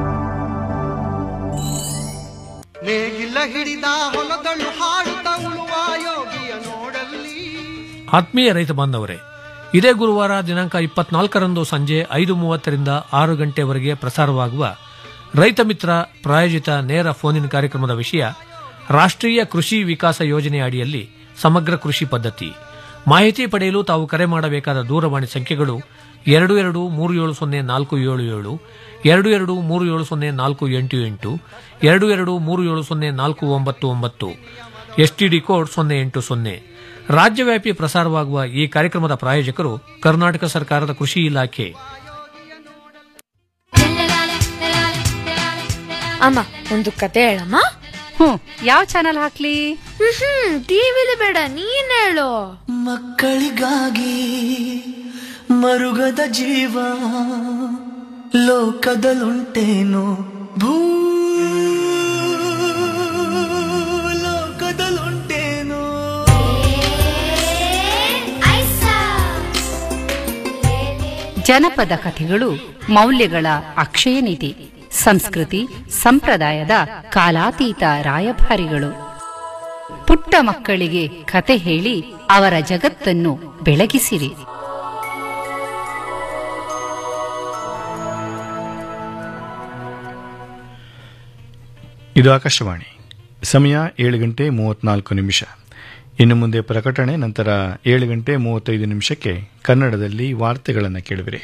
ನೇಗಿಲ ಹಿಡಿದ ಹೊಲದಳು ಹಾಡುತ್ತ ಉಳುವ ಯೋಗಿಯ ನೋಡಲ್ಲಿ ಆತ್ಮೀಯ ರೈತ ಬಾಂಧವರೇ ಇದೇ ಗುರುವಾರ ದಿನಾಂಕ ಇಪ್ಪತ್ನಾಲ್ಕರಂದು ಸಂಜೆ ಐದು ಮೂವತ್ತರಿಂದ ಆರು ಗಂಟೆವರೆಗೆ ಪ್ರಸಾರವಾಗುವ ರೈತ ಮಿತ್ರ ಪ್ರಾಯೋಜಿತ ನೇರ ಫೋನಿನ್ ಕಾರ್ಯಕ್ರಮದ ವಿಷಯ ರಾಷ್ಟ್ರೀಯ ಕೃಷಿ ವಿಕಾಸ ಯೋಜನೆ ಅಡಿಯಲ್ಲಿ ಸಮಗ್ರ ಕೃಷಿ ಪದ್ಧತಿ ಮಾಹಿತಿ ಪಡೆಯಲು ತಾವು ಕರೆ ಮಾಡಬೇಕಾದ ದೂರವಾಣಿ ಸಂಖ್ಯೆಗಳು ಎರಡು ಎರಡು ಮೂರು ಏಳು ಸೊನ್ನೆ ನಾಲ್ಕು ಏಳು ಏಳು ಎರಡು ಎರಡು ಮೂರು ಏಳು ಸೊನ್ನೆ ನಾಲ್ಕು ಎಂಟು ಎಂಟು ಎರಡು ಎರಡು ಮೂರು ಏಳು ಸೊನ್ನೆ ನಾಲ್ಕು ಒಂಬತ್ತು ಒಂಬತ್ತು ಎಸ್ಟಿಡಿ ಕೋಡ್ ಸೊನ್ನೆ ಎಂಟು ಸೊನ್ನೆ ರಾಜ್ಯವ್ಯಾಪಿ ಪ್ರಸಾರವಾಗುವ ಈ ಕಾರ್ಯಕ್ರಮದ ಪ್ರಾಯೋಜಕರು ಕರ್ನಾಟಕ ಸರ್ಕಾರದ ಕೃಷಿ ಇಲಾಖೆ ಅಮ್ಮ ಒಂದು ಕತೆ ಹೇಳಮ್ಮ ಹ್ಮ್ ಯಾವ ಚಾನಲ್ ಹಾಕ್ಲಿ ಹ್ಮ್ ಟಿವಿಲಿ ಬೇಡ ನೀನ್ ಹೇಳು ಮಕ್ಕಳಿಗಾಗಿ ಮರುಗದ ಜೀವ ಲೋಕದಲ್ಲುಂಟೇನೋ ಭೂ ಲೋಕದಲ್ಲುಂಟೇನೋ ಜನಪದ ಕಥೆಗಳು ಮೌಲ್ಯಗಳ ಅಕ್ಷಯ ನಿಧಿ ಸಂಸ್ಕೃತಿ ಸಂಪ್ರದಾಯದ ಕಾಲಾತೀತ ರಾಯಭಾರಿಗಳು ಪುಟ್ಟ ಮಕ್ಕಳಿಗೆ ಕತೆ ಹೇಳಿ ಅವರ ಜಗತ್ತನ್ನು ಬೆಳಗಿಸಿರಿ ಇದು ಆಕಾಶವಾಣಿ ಸಮಯ ಏಳು ಗಂಟೆ ಮೂವತ್ನಾಲ್ಕು ನಿಮಿಷ ಇನ್ನು ಮುಂದೆ ಪ್ರಕಟಣೆ ನಂತರ ಏಳು ಗಂಟೆ ಮೂವತ್ತೈದು ನಿಮಿಷಕ್ಕೆ ಕನ್ನಡದಲ್ಲಿ ವಾರ್ತೆಗಳನ್ನು ಕೇಳುವಿರಿ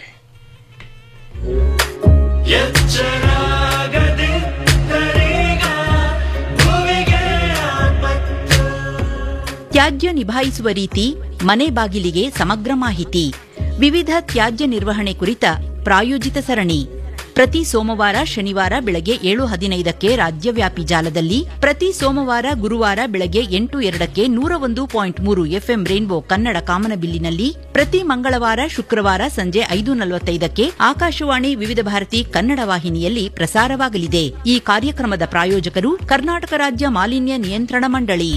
ತ್ಯಾಜ್ಯ ನಿಭಾಯಿಸುವ ರೀತಿ ಮನೆ ಬಾಗಿಲಿಗೆ ಸಮಗ್ರ ಮಾಹಿತಿ ವಿವಿಧ ತ್ಯಾಜ್ಯ ನಿರ್ವಹಣೆ ಕುರಿತ ಪ್ರಾಯೋಜಿತ ಸರಣಿ ಪ್ರತಿ ಸೋಮವಾರ ಶನಿವಾರ ಬೆಳಗ್ಗೆ ಏಳು ಹದಿನೈದಕ್ಕೆ ರಾಜ್ಯವ್ಯಾಪಿ ಜಾಲದಲ್ಲಿ ಪ್ರತಿ ಸೋಮವಾರ ಗುರುವಾರ ಬೆಳಗ್ಗೆ ಎಂಟು ಎರಡಕ್ಕೆ ನೂರ ಒಂದು ಪಾಯಿಂಟ್ ಮೂರು ಎಫ್ಎಂ ರೇನ್ಬೋ ಕನ್ನಡ ಕಾಮನಬಿಲ್ಲಿನಲ್ಲಿ ಪ್ರತಿ ಮಂಗಳವಾರ ಶುಕ್ರವಾರ ಸಂಜೆ ಐದು ನಲವತ್ತೈದಕ್ಕೆ ಆಕಾಶವಾಣಿ ವಿವಿಧ ಭಾರತಿ ಕನ್ನಡ ವಾಹಿನಿಯಲ್ಲಿ ಪ್ರಸಾರವಾಗಲಿದೆ ಈ ಕಾರ್ಯಕ್ರಮದ ಪ್ರಾಯೋಜಕರು ಕರ್ನಾಟಕ ರಾಜ್ಯ ಮಾಲಿನ್ಯ ನಿಯಂತ್ರಣ ಮಂಡಳಿ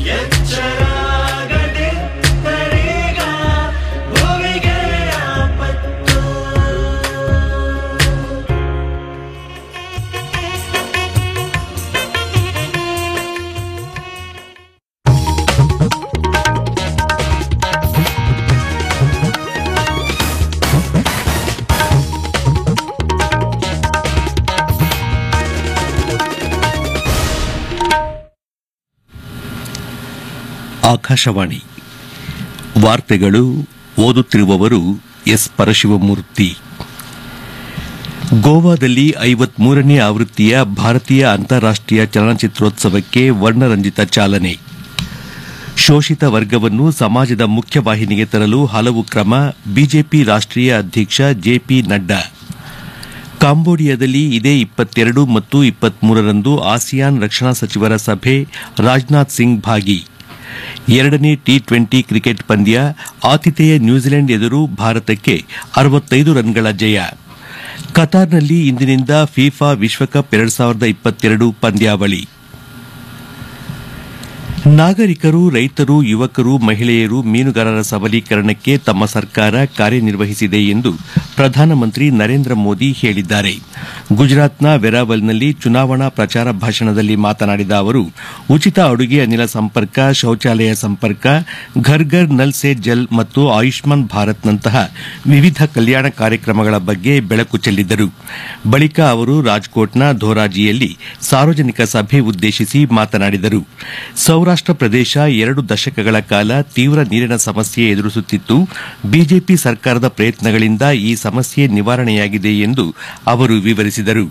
ಆಕಾಶವಾಣಿ ವಾರ್ತೆಗಳು ಓದುತ್ತಿರುವವರು ಎಸ್ ಪರಶಿವಮೂರ್ತಿ ಗೋವಾದಲ್ಲಿ ಐವತ್ಮೂರನೇ ಆವೃತ್ತಿಯ ಭಾರತೀಯ ಅಂತಾರಾಷ್ಟೀಯ ಚಲನಚಿತ್ರೋತ್ಸವಕ್ಕೆ ವರ್ಣರಂಜಿತ ಚಾಲನೆ ಶೋಷಿತ ವರ್ಗವನ್ನು ಸಮಾಜದ ಮುಖ್ಯವಾಹಿನಿಗೆ ತರಲು ಹಲವು ಕ್ರಮ ಬಿಜೆಪಿ ರಾಷ್ಟ್ರೀಯ ಅಧ್ಯಕ್ಷ ಜೆಪಿ ನಡ್ಡಾ ಕಾಂಬೋಡಿಯಾದಲ್ಲಿ ಇದೇ ಇಪ್ಪತ್ತೆರಡು ಮತ್ತು ಇಪ್ಪತ್ಮೂರರಂದು ಆಸಿಯಾನ್ ರಕ್ಷಣಾ ಸಚಿವರ ಸಭೆ ರಾಜನಾಥ್ ಸಿಂಗ್ ಭಾಗಿ ಎರಡನೇ ಟಿ ಟ್ವೆಂಟಿ ಕ್ರಿಕೆಟ್ ಪಂದ್ಯ ಆತಿಥೇಯ ನ್ಯೂಜಿಲೆಂಡ್ ಎದುರು ಭಾರತಕ್ಕೆ ಅರವತ್ತೈದು ರನ್ಗಳ ಜಯ ಕತಾರ್ನಲ್ಲಿ ಇಂದಿನಿಂದ ಫಿಫಾ ವಿಶ್ವಕಪ್ ಎರಡ್ ಸಾವಿರದ ಇಪ್ಪತ್ತೆರಡು ಪಂದ್ಯಾವಳಿ ನಾಗರಿಕರು ರೈತರು ಯುವಕರು ಮಹಿಳೆಯರು ಮೀನುಗಾರರ ಸಬಲೀಕರಣಕ್ಕೆ ತಮ್ಮ ಸರ್ಕಾರ ಕಾರ್ಯನಿರ್ವಹಿಸಿದೆ ಎಂದು ಪ್ರಧಾನಮಂತ್ರಿ ನರೇಂದ್ರ ಮೋದಿ ಹೇಳಿದ್ದಾರೆ ಗುಜರಾತ್ನ ವೆರಾವಲ್ನಲ್ಲಿ ಚುನಾವಣಾ ಪ್ರಚಾರ ಭಾಷಣದಲ್ಲಿ ಮಾತನಾಡಿದ ಅವರು ಉಚಿತ ಅಡುಗೆ ಅನಿಲ ಸಂಪರ್ಕ ಶೌಚಾಲಯ ಸಂಪರ್ಕ ಘರ್ ಘರ್ ನಲ್ ಸೆ ಜಲ್ ಮತ್ತು ಆಯುಷ್ಮಾನ್ ಭಾರತ್ನಂತಹ ವಿವಿಧ ಕಲ್ಯಾಣ ಕಾರ್ಯಕ್ರಮಗಳ ಬಗ್ಗೆ ಬೆಳಕು ಚೆಲ್ಲಿದರು ಬಳಿಕ ಅವರು ರಾಜ್ಕೋಟ್ನ ಧೋರಾಜಿಯಲ್ಲಿ ಸಾರ್ವಜನಿಕ ಸಭೆ ಉದ್ದೇಶಿಸಿ ಮಾತನಾಡಿದರು ಸೌರಾಷ್ಟ್ರ ಪ್ರದೇಶ ಎರಡು ದಶಕಗಳ ಕಾಲ ತೀವ್ರ ನೀರಿನ ಸಮಸ್ಯೆ ಎದುರಿಸುತ್ತಿತ್ತು ಬಿಜೆಪಿ ಸರ್ಕಾರದ ಪ್ರಯತ್ನಗಳಿಂದ ಈ ಸಮಸ್ಯೆ ನಿವಾರಣೆಯಾಗಿದೆ ಎಂದು ಅವರು ವಿವರಿಸಿದರು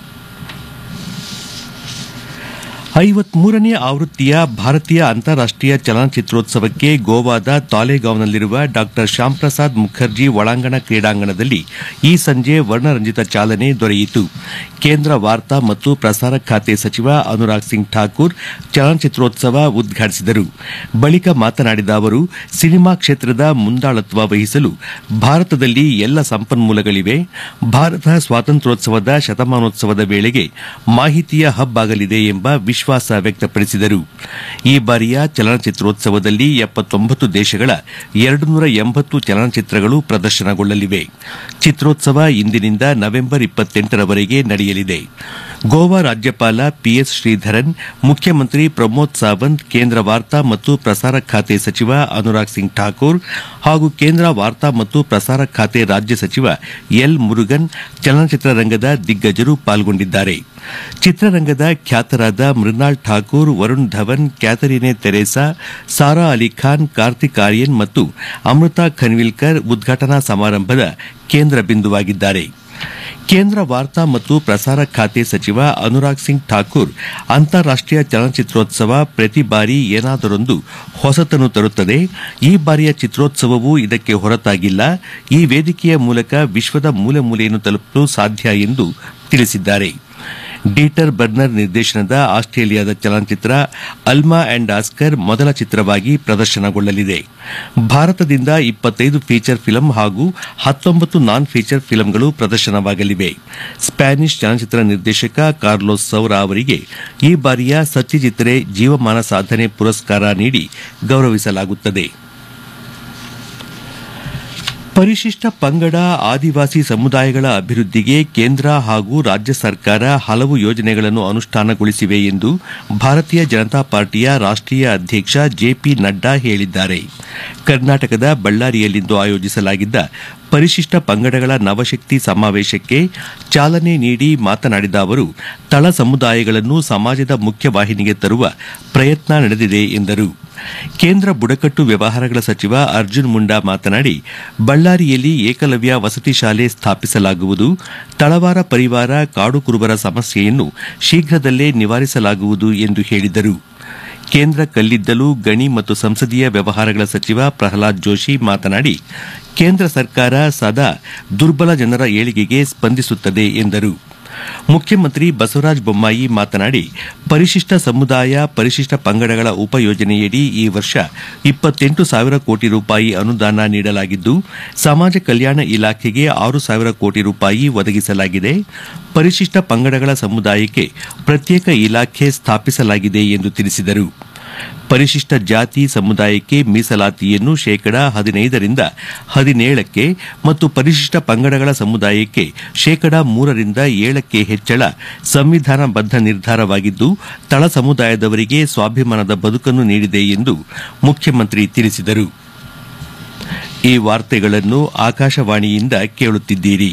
ಐವತ್ಮೂರನೇ ಆವೃತ್ತಿಯ ಭಾರತೀಯ ಅಂತಾರಾಷ್ಟೀಯ ಚಲನಚಿತ್ರೋತ್ಸವಕ್ಕೆ ಗೋವಾದ ತಾಲೆಗಾಂವ್ನಲ್ಲಿರುವ ಡಾ ಶ್ಯಾಂಪ್ರಸಾದ್ ಮುಖರ್ಜಿ ಒಳಾಂಗಣ ಕ್ರೀಡಾಂಗಣದಲ್ಲಿ ಈ ಸಂಜೆ ವರ್ಣರಂಜಿತ ಚಾಲನೆ ದೊರೆಯಿತು ಕೇಂದ್ರ ವಾರ್ತಾ ಮತ್ತು ಪ್ರಸಾರ ಖಾತೆ ಸಚಿವ ಅನುರಾಗ್ ಸಿಂಗ್ ಠಾಕೂರ್ ಚಲನಚಿತ್ರೋತ್ಸವ ಉದ್ಘಾಟಿಸಿದರು ಬಳಿಕ ಮಾತನಾಡಿದ ಅವರು ಸಿನಿಮಾ ಕ್ಷೇತ್ರದ ಮುಂದಾಳತ್ವ ವಹಿಸಲು ಭಾರತದಲ್ಲಿ ಎಲ್ಲ ಸಂಪನ್ಮೂಲಗಳಿವೆ ಭಾರತ ಸ್ವಾತಂತ್ರ್ಯೋತ್ಸವದ ಶತಮಾನೋತ್ಸವದ ವೇಳೆಗೆ ಮಾಹಿತಿಯ ಹಬ್ ಆಗಲಿದೆ ಎಂಬ ವಿಶ್ವಾಸ ವ್ಯಕ್ತಪಡಿಸಿದರು ಈ ಬಾರಿಯ ಚಲನಚಿತ್ರೋತ್ಸವದಲ್ಲಿ ಎಪ್ಪತ್ತೊಂಬತ್ತು ದೇಶಗಳ ಎರಡು ನೂರ ಎಂಬತ್ತು ಚಲನಚಿತ್ರಗಳು ಪ್ರದರ್ಶನಗೊಳ್ಳಲಿವೆ ಚಿತ್ರೋತ್ಸವ ಇಂದಿನಿಂದ ನವೆಂಬರ್ ಇಪ್ಪತ್ತೆಂಟರವರೆಗೆ ನಡೆಯಲಿದೆ ಗೋವಾ ರಾಜ್ಯಪಾಲ ಪಿಎಸ್ ಶ್ರೀಧರನ್ ಮುಖ್ಯಮಂತ್ರಿ ಪ್ರಮೋದ್ ಸಾವಂತ್ ಕೇಂದ್ರ ವಾರ್ತಾ ಮತ್ತು ಪ್ರಸಾರ ಖಾತೆ ಸಚಿವ ಅನುರಾಗ್ ಸಿಂಗ್ ಠಾಕೂರ್ ಹಾಗೂ ಕೇಂದ್ರ ವಾರ್ತಾ ಮತ್ತು ಪ್ರಸಾರ ಖಾತೆ ರಾಜ್ಯ ಸಚಿವ ಎಲ್ ಮುರುಗನ್ ಚಲನಚಿತ್ರರಂಗದ ದಿಗ್ಗಜರು ಪಾಲ್ಗೊಂಡಿದ್ದಾರೆ ಚಿತ್ರರಂಗದ ಖ್ಯಾತರಾದ ಮೃಣಾಲ್ ಠಾಕೂರ್ ವರುಣ್ ಧವನ್ ಕ್ಯಾಥರಿನೆ ತೆರೇಸಾ ಸಾರಾ ಅಲಿ ಖಾನ್ ಕಾರ್ತಿಕ್ ಆರ್ಯನ್ ಮತ್ತು ಅಮೃತಾ ಖನ್ವಿಲ್ಕರ್ ಉದ್ಘಾಟನಾ ಸಮಾರಂಭದ ಕೇಂದ್ರ ಬಿಂದುವಾಗಿದ್ದಾರೆ ಕೇಂದ್ರ ವಾರ್ತಾ ಮತ್ತು ಪ್ರಸಾರ ಖಾತೆ ಸಚಿವ ಅನುರಾಗ್ ಸಿಂಗ್ ಠಾಕೂರ್ ಅಂತಾರಾಷ್ಟೀಯ ಚಲನಚಿತ್ರೋತ್ಸವ ಪ್ರತಿ ಬಾರಿ ಏನಾದರೊಂದು ಹೊಸತನ್ನು ತರುತ್ತದೆ ಈ ಬಾರಿಯ ಚಿತ್ರೋತ್ಸವವು ಇದಕ್ಕೆ ಹೊರತಾಗಿಲ್ಲ ಈ ವೇದಿಕೆಯ ಮೂಲಕ ವಿಶ್ವದ ಮೂಲೆ ಮೂಲೆಯನ್ನು ತಲುಪಲು ಸಾಧ್ಯ ಎಂದು ತಿಳಿಸಿದ್ದಾರೆ ಡೀಟರ್ ಬರ್ನರ್ ನಿರ್ದೇಶನದ ಆಸ್ಟ್ರೇಲಿಯಾದ ಚಲನಚಿತ್ರ ಅಲ್ಮಾ ಅಂಡ್ ಆಸ್ಕರ್ ಮೊದಲ ಚಿತ್ರವಾಗಿ ಪ್ರದರ್ಶನಗೊಳ್ಳಲಿದೆ ಭಾರತದಿಂದ ಇಪ್ಪತ್ತೈದು ಫೀಚರ್ ಫಿಲಂ ಹಾಗೂ ಹತ್ತೊಂಬತ್ತು ನಾನ್ ಫೀಚರ್ ಫಿಲಂಗಳು ಪ್ರದರ್ಶನವಾಗಲಿವೆ ಸ್ಪ್ಯಾನಿಷ್ ಚಲನಚಿತ್ರ ನಿರ್ದೇಶಕ ಕಾರ್ಲೋಸ್ ಸೌರಾ ಅವರಿಗೆ ಈ ಬಾರಿಯ ಸತ್ಯಜಿತ್ರೆ ಜೀವಮಾನ ಸಾಧನೆ ಪುರಸ್ಕಾರ ನೀಡಿ ಗೌರವಿಸಲಾಗುತ್ತದೆ ಪರಿಶಿಷ್ಟ ಪಂಗಡ ಆದಿವಾಸಿ ಸಮುದಾಯಗಳ ಅಭಿವೃದ್ಧಿಗೆ ಕೇಂದ್ರ ಹಾಗೂ ರಾಜ್ಯ ಸರ್ಕಾರ ಹಲವು ಯೋಜನೆಗಳನ್ನು ಅನುಷ್ಠಾನಗೊಳಿಸಿವೆ ಎಂದು ಭಾರತೀಯ ಜನತಾ ಪಾರ್ಟಿಯ ರಾಷ್ಟ್ರೀಯ ಅಧ್ಯಕ್ಷ ಜೆಪಿ ನಡ್ಡಾ ಹೇಳಿದ್ದಾರೆ ಕರ್ನಾಟಕದ ಬಳ್ಳಾರಿಯಲ್ಲಿಂದು ಆಯೋಜಿಸಲಾಗಿದ್ದ ಪರಿಶಿಷ್ಟ ಪಂಗಡಗಳ ನವಶಕ್ತಿ ಸಮಾವೇಶಕ್ಕೆ ಚಾಲನೆ ನೀಡಿ ಮಾತನಾಡಿದ ಅವರು ತಳ ಸಮುದಾಯಗಳನ್ನು ಸಮಾಜದ ಮುಖ್ಯವಾಹಿನಿಗೆ ತರುವ ಪ್ರಯತ್ನ ನಡೆದಿದೆ ಎಂದರು ಕೇಂದ್ರ ಬುಡಕಟ್ಟು ವ್ಯವಹಾರಗಳ ಸಚಿವ ಅರ್ಜುನ್ ಮುಂಡಾ ಮಾತನಾಡಿ ಬಳ್ಳಾರಿಯಲ್ಲಿ ಏಕಲವ್ಯ ವಸತಿ ಶಾಲೆ ಸ್ಥಾಪಿಸಲಾಗುವುದು ತಳವಾರ ಪರಿವಾರ ಕಾಡು ಕುರುಬರ ಸಮಸ್ಯೆಯನ್ನು ಶೀಘ್ರದಲ್ಲೇ ನಿವಾರಿಸಲಾಗುವುದು ಎಂದು ಹೇಳಿದರು ಕೇಂದ್ರ ಕಲ್ಲಿದ್ದಲು ಗಣಿ ಮತ್ತು ಸಂಸದೀಯ ವ್ಯವಹಾರಗಳ ಸಚಿವ ಪ್ರಹ್ಲಾದ್ ಜೋಶಿ ಮಾತನಾಡಿ ಕೇಂದ್ರ ಸರ್ಕಾರ ಸದಾ ದುರ್ಬಲ ಜನರ ಏಳಿಗೆಗೆ ಸ್ಪಂದಿಸುತ್ತದೆ ಎಂದರು ಮುಖ್ಯಮಂತ್ರಿ ಬಸವರಾಜ ಬೊಮ್ಮಾಯಿ ಮಾತನಾಡಿ ಪರಿಶಿಷ್ಟ ಸಮುದಾಯ ಪರಿಶಿಷ್ಟ ಪಂಗಡಗಳ ಉಪಯೋಜನೆಯಡಿ ಈ ವರ್ಷ ಇಪ್ಪತ್ತೆಂಟು ಸಾವಿರ ಕೋಟಿ ರೂಪಾಯಿ ಅನುದಾನ ನೀಡಲಾಗಿದ್ದು ಸಮಾಜ ಕಲ್ಯಾಣ ಇಲಾಖೆಗೆ ಆರು ಸಾವಿರ ಕೋಟಿ ರೂಪಾಯಿ ಒದಗಿಸಲಾಗಿದೆ ಪರಿಶಿಷ್ಟ ಪಂಗಡಗಳ ಸಮುದಾಯಕ್ಕೆ ಪ್ರತ್ಯೇಕ ಇಲಾಖೆ ಸ್ಥಾಪಿಸಲಾಗಿದೆ ಎಂದು ತಿಳಿಸಿದರು ಪರಿಶಿಷ್ಟ ಜಾತಿ ಸಮುದಾಯಕ್ಕೆ ಮೀಸಲಾತಿಯನ್ನು ಶೇಕಡಾ ಹದಿನೈದರಿಂದ ಹದಿನೇಳಕ್ಕೆ ಮತ್ತು ಪರಿಶಿಷ್ಟ ಪಂಗಡಗಳ ಸಮುದಾಯಕ್ಕೆ ಶೇಕಡಾ ಮೂರರಿಂದ ಏಳಕ್ಕೆ ಹೆಚ್ಚಳ ಸಂವಿಧಾನಬದ್ಧ ನಿರ್ಧಾರವಾಗಿದ್ದು ತಳ ಸಮುದಾಯದವರಿಗೆ ಸ್ವಾಭಿಮಾನದ ಬದುಕನ್ನು ನೀಡಿದೆ ಎಂದು ಮುಖ್ಯಮಂತ್ರಿ ತಿಳಿಸಿದರು ಈ ವಾರ್ತೆಗಳನ್ನು ಆಕಾಶವಾಣಿಯಿಂದ ಕೇಳುತ್ತಿದ್ದೀರಿ